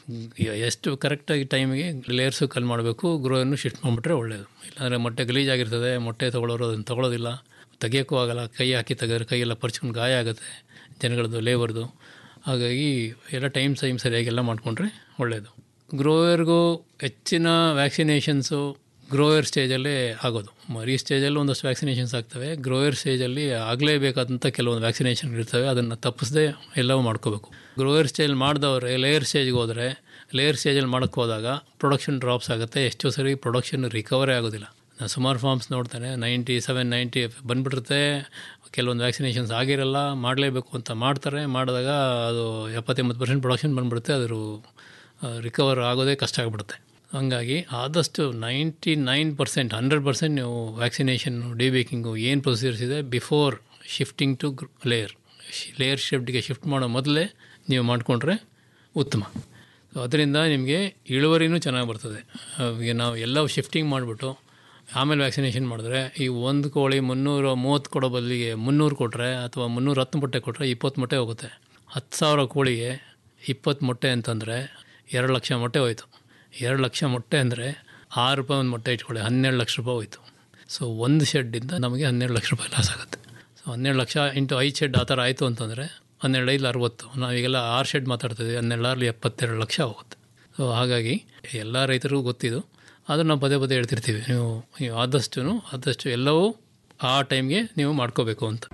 ಎಷ್ಟು ಕರೆಕ್ಟಾಗಿ ಟೈಮಿಗೆ ಲೇಯರ್ಸು ಕಲ್ ಮಾಡಬೇಕು ಗ್ರೋಯನ್ನು ಶಿಫ್ಟ್ ಮಾಡಿಬಿಟ್ರೆ ಒಳ್ಳೆಯದು ಇಲ್ಲಾಂದರೆ ಮೊಟ್ಟೆ ಗಲೀಜಾಗಿರ್ತದೆ ಮೊಟ್ಟೆ ತೊಗೊಳೋರು ಅದನ್ನು ತೊಗೊಳೋದಿಲ್ಲ ತೆಗಿಯೋಕ್ಕೂ ಆಗಲ್ಲ ಕೈ ಹಾಕಿ ತೆಗೆದ್ರೆ ಕೈಯೆಲ್ಲ ಪರ್ಚ್ಕೊಂಡು ಗಾಯ ಆಗುತ್ತೆ ಜನಗಳದ್ದು ಲೇಬರ್ದು ಹಾಗಾಗಿ ಎಲ್ಲ ಟೈಮ್ ಟೈಮ್ ಸರಿಯಾಗಿ ಎಲ್ಲ ಮಾಡಿಕೊಂಡ್ರೆ ಒಳ್ಳೆಯದು ಗ್ರೋಯರ್ಗೂ ಹೆಚ್ಚಿನ ವ್ಯಾಕ್ಸಿನೇಷನ್ಸು ಗ್ರೋಯರ್ ಸ್ಟೇಜಲ್ಲೇ ಆಗೋದು ಮರಿ ಸ್ಟೇಜಲ್ಲಿ ಒಂದಷ್ಟು ವ್ಯಾಕ್ಸಿನೇಷನ್ಸ್ ಆಗ್ತವೆ ಗ್ರೋಯರ್ ಸ್ಟೇಜಲ್ಲಿ ಆಗಲೇಬೇಕಾದಂಥ ಕೆಲವೊಂದು ವ್ಯಾಕ್ಸಿನೇಷನ್ ಇರ್ತವೆ ಅದನ್ನು ತಪ್ಪಿಸದೆ ಎಲ್ಲವೂ ಮಾಡ್ಕೋಬೇಕು ಗ್ರೋಯರ್ ಸ್ಟೇಜ್ ಮಾಡಿದವ್ರೆ ಲೇಯರ್ ಸ್ಟೇಜ್ಗೆ ಹೋದರೆ ಲೇಯರ್ ಸ್ಟೇಜಲ್ಲಿ ಮಾಡೋಕ್ಕೆ ಹೋದಾಗ ಪ್ರೊಡಕ್ಷನ್ ಡ್ರಾಪ್ಸ್ ಆಗುತ್ತೆ ಎಷ್ಟೋ ಸರಿ ಪ್ರೊಡಕ್ಷನ್ ರಿಕವರೇ ಆಗೋದಿಲ್ಲ ನಾನು ಸುಮಾರು ಫಾರ್ಮ್ಸ್ ನೋಡ್ತೇನೆ ನೈಂಟಿ ಸೆವೆನ್ ನೈಂಟಿ ಬಂದ್ಬಿಟ್ಟಿರುತ್ತೆ ಕೆಲವೊಂದು ವ್ಯಾಕ್ಸಿನೇಷನ್ಸ್ ಆಗಿರಲ್ಲ ಮಾಡಲೇಬೇಕು ಅಂತ ಮಾಡ್ತಾರೆ ಮಾಡಿದಾಗ ಅದು ಎಪ್ಪತ್ತೆಂಬತ್ತು ಪರ್ಸೆಂಟ್ ಪ್ರೊಡಕ್ಷನ್ ಬಂದ್ಬಿಡುತ್ತೆ ಅದ್ರ ರಿಕವರ್ ಆಗೋದೇ ಕಷ್ಟ ಆಗಿಬಿಡುತ್ತೆ ಹಂಗಾಗಿ ಆದಷ್ಟು ninety nine percent hundred percent ನೀವು ವ್ಯಾಕ್ಸಿನೇಷನ್ನು ಡಿಬೇಕಿಂಗು ಏನು ಪ್ರೊಸೀಜರ್ಸ್ ಇದೆ before shifting to layer layer ಶಿಫ್ಟ್ಗೆ ಶಿಫ್ಟ್ ಮಾಡೋ ಮೊದಲೇ ನೀವು ಮಾಡಿಕೊಂಡ್ರೆ ಉತ್ತಮ ಸೊ ಅದರಿಂದ ನಿಮಗೆ ಇಳುವರಿನೂ ಚೆನ್ನಾಗಿ ಬರ್ತದೆ ಈಗ ನಾವು ಎಲ್ಲ ಶಿಫ್ಟಿಂಗ್ ಮಾಡಿಬಿಟ್ಟು ಆಮೇಲೆ ವ್ಯಾಕ್ಸಿನೇಷನ್ ಮಾಡಿದ್ರೆ ಈ ಒಂದು ಕೋಳಿ ಮುನ್ನೂರು ಮೂವತ್ತು ಕೊಡೋ ಬದಲಿಗೆ ಮುನ್ನೂರು ಕೊಟ್ಟರೆ ಅಥವಾ ಮುನ್ನೂರ ಹತ್ತು ಮೊಟ್ಟೆ ಕೊಟ್ಟರೆ ಇಪ್ಪತ್ತು ಮೊಟ್ಟೆ ಹೋಗುತ್ತೆ ಹತ್ತು ಸಾವಿರ ಕೋಳಿಗೆ ಇಪ್ಪತ್ತು ಮೊಟ್ಟೆ ಅಂತಂದರೆ ಎರಡು ಲಕ್ಷ ಮೊಟ್ಟೆ ಹೋಯ್ತು ಎರಡು ಲಕ್ಷ ಮೊಟ್ಟೆ ಅಂದರೆ ಆರು ರೂಪಾಯಿ ಒಂದು ಮೊಟ್ಟೆ ಇಟ್ಕೊಳ್ಳಿ ಹನ್ನೆರಡು ಲಕ್ಷ ರೂಪಾಯಿ ಹೋಯ್ತು ಸೊ ಒಂದು ಶೆಡ್ಡಿಂದ ನಮಗೆ ಹನ್ನೆರಡು ಲಕ್ಷ ರೂಪಾಯಿ ಲಾಸ್ ಆಗುತ್ತೆ ಸೊ ಹನ್ನೆರಡು ಲಕ್ಷ ಇಂಟು ಐದು ಶೆಡ್ ಆ ಥರ ಆಯಿತು ಅಂತಂದರೆ ಹನ್ನೆರಡು ಐದು ಅರವತ್ತು ನಾವೀಗೆಲ್ಲ ಆರು ಶೆಡ್ ಮಾತಾಡ್ತಿದ್ವಿ ಹನ್ನೆರಡು ಆರಲ್ಲಿ ಎಪ್ಪತ್ತೆರಡು ಲಕ್ಷ ಹೋಗುತ್ತೆ ಸೊ ಹಾಗಾಗಿ ಎಲ್ಲ ರೈತರಿಗೂ ಗೊತ್ತಿದ್ದು ಅದನ್ನು ನಾವು ಪದೇ ಪದೇ ಹೇಳ್ತಿರ್ತೀವಿ ನೀವು ನೀವು ಆದಷ್ಟು ಆದಷ್ಟು ಎಲ್ಲವೂ ಆ ಟೈಮ್ಗೆ ನೀವು ಮಾಡ್ಕೋಬೇಕು ಅಂತ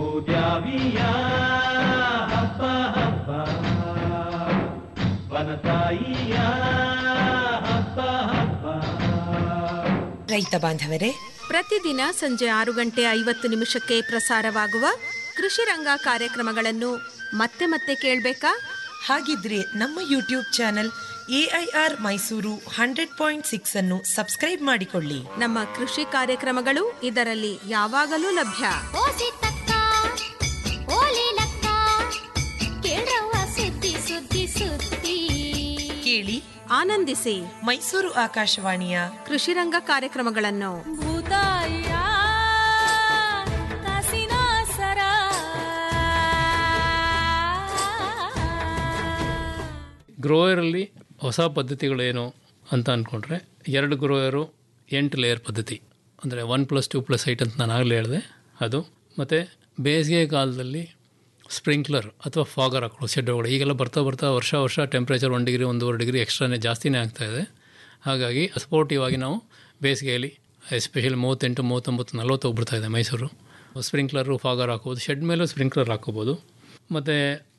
ರೈತ ಬಾಂಧವರೇ ಪ್ರತಿದಿನ ಸಂಜೆ ಆರು ಗಂಟೆ ಐವತ್ತು ನಿಮಿಷಕ್ಕೆ ಪ್ರಸಾರವಾಗುವ ಕೃಷಿ ರಂಗ ಕಾರ್ಯಕ್ರಮಗಳನ್ನು ಮತ್ತೆ ಮತ್ತೆ ಕೇಳಬೇಕಾ ಹಾಗಿದ್ರೆ ನಮ್ಮ YouTube channel AIR Mysuru hundred point six ಅನ್ನು ಸಬ್ಸ್ಕ್ರೈಬ್ ಮಾಡಿಕೊಳ್ಳಿ ನಮ್ಮ ಕೃಷಿ ಕಾರ್ಯಕ್ರಮಗಳು ಇದರಲ್ಲಿ ಯಾವಾಗಲೂ ಲಭ್ಯ ಕೇಳಿ ಆನಂದಿಸಿ ಮೈಸೂರು ಆಕಾಶವಾಣಿಯ ಕೃಷಿ ರಂಗ ಕಾರ್ಯಕ್ರಮಗಳನ್ನು ಗ್ರೋಯರಲ್ಲಿ ಹೊಸ ಪದ್ಧತಿಗಳೇನು ಅಂತ ಅಂದ್ಕೊಂಡ್ರೆ ಎರಡು ಗ್ರೋಯರು ಎಂಟು ಲೇಯರ್ ಪದ್ಧತಿ ಅಂದರೆ one plus two plus eight ಅಂತ ನಾನು ಆಗಲೇ ಹೇಳಿದೆ ಅದು ಮತ್ತು ಬೇಸಿಗೆ ಕಾಲದಲ್ಲಿ ಸ್ಪ್ರಿಂಕ್ಲರ್ ಅಥವಾ ಫಾಗರ್ ಹಾಕೊಳ್ಳೋ ಶೆಡ್ ಒಳಗಡೆ ಈಗೆಲ್ಲ ಬರ್ತಾ ಬರ್ತಾ ವರ್ಷ ವರ್ಷ ಟೆಂಪ್ರೇಚರ್ ಒನ್ ಡಿಗ್ರಿ ಒಂದೂವರೆ ಡಿಗ್ರಿ ಎಕ್ಸ್ಟ್ರಾನೇ ಜಾಸ್ತಿನೇ ಆಗ್ತಾ ಇದೆ ಹಾಗಾಗಿ ಸ್ಪೋರ್ಟಿವ್ ಆಗಿ ನಾವು ಬೇಸಿಗೆಯಲ್ಲಿ ಎಸ್ಪೆಷಲಿ ಮೂವತ್ತೆಂಟು ಮೂವತ್ತೊಂಬತ್ತು ನಲ್ವತ್ತು ಹೋಗ್ಬಿಡ್ತಾ ಇದೆ ಮೈಸೂರು ಸ್ಪ್ರಿಂಕ್ಲರು ಫಾಗರ್ ಹಾಕೋಬೋದು ಶೆಡ್ ಮೇಲೂ ಸ್ಪ್ರಿಂಕ್ಲರ್ ಹಾಕೋಬೋದು ಮತ್ತು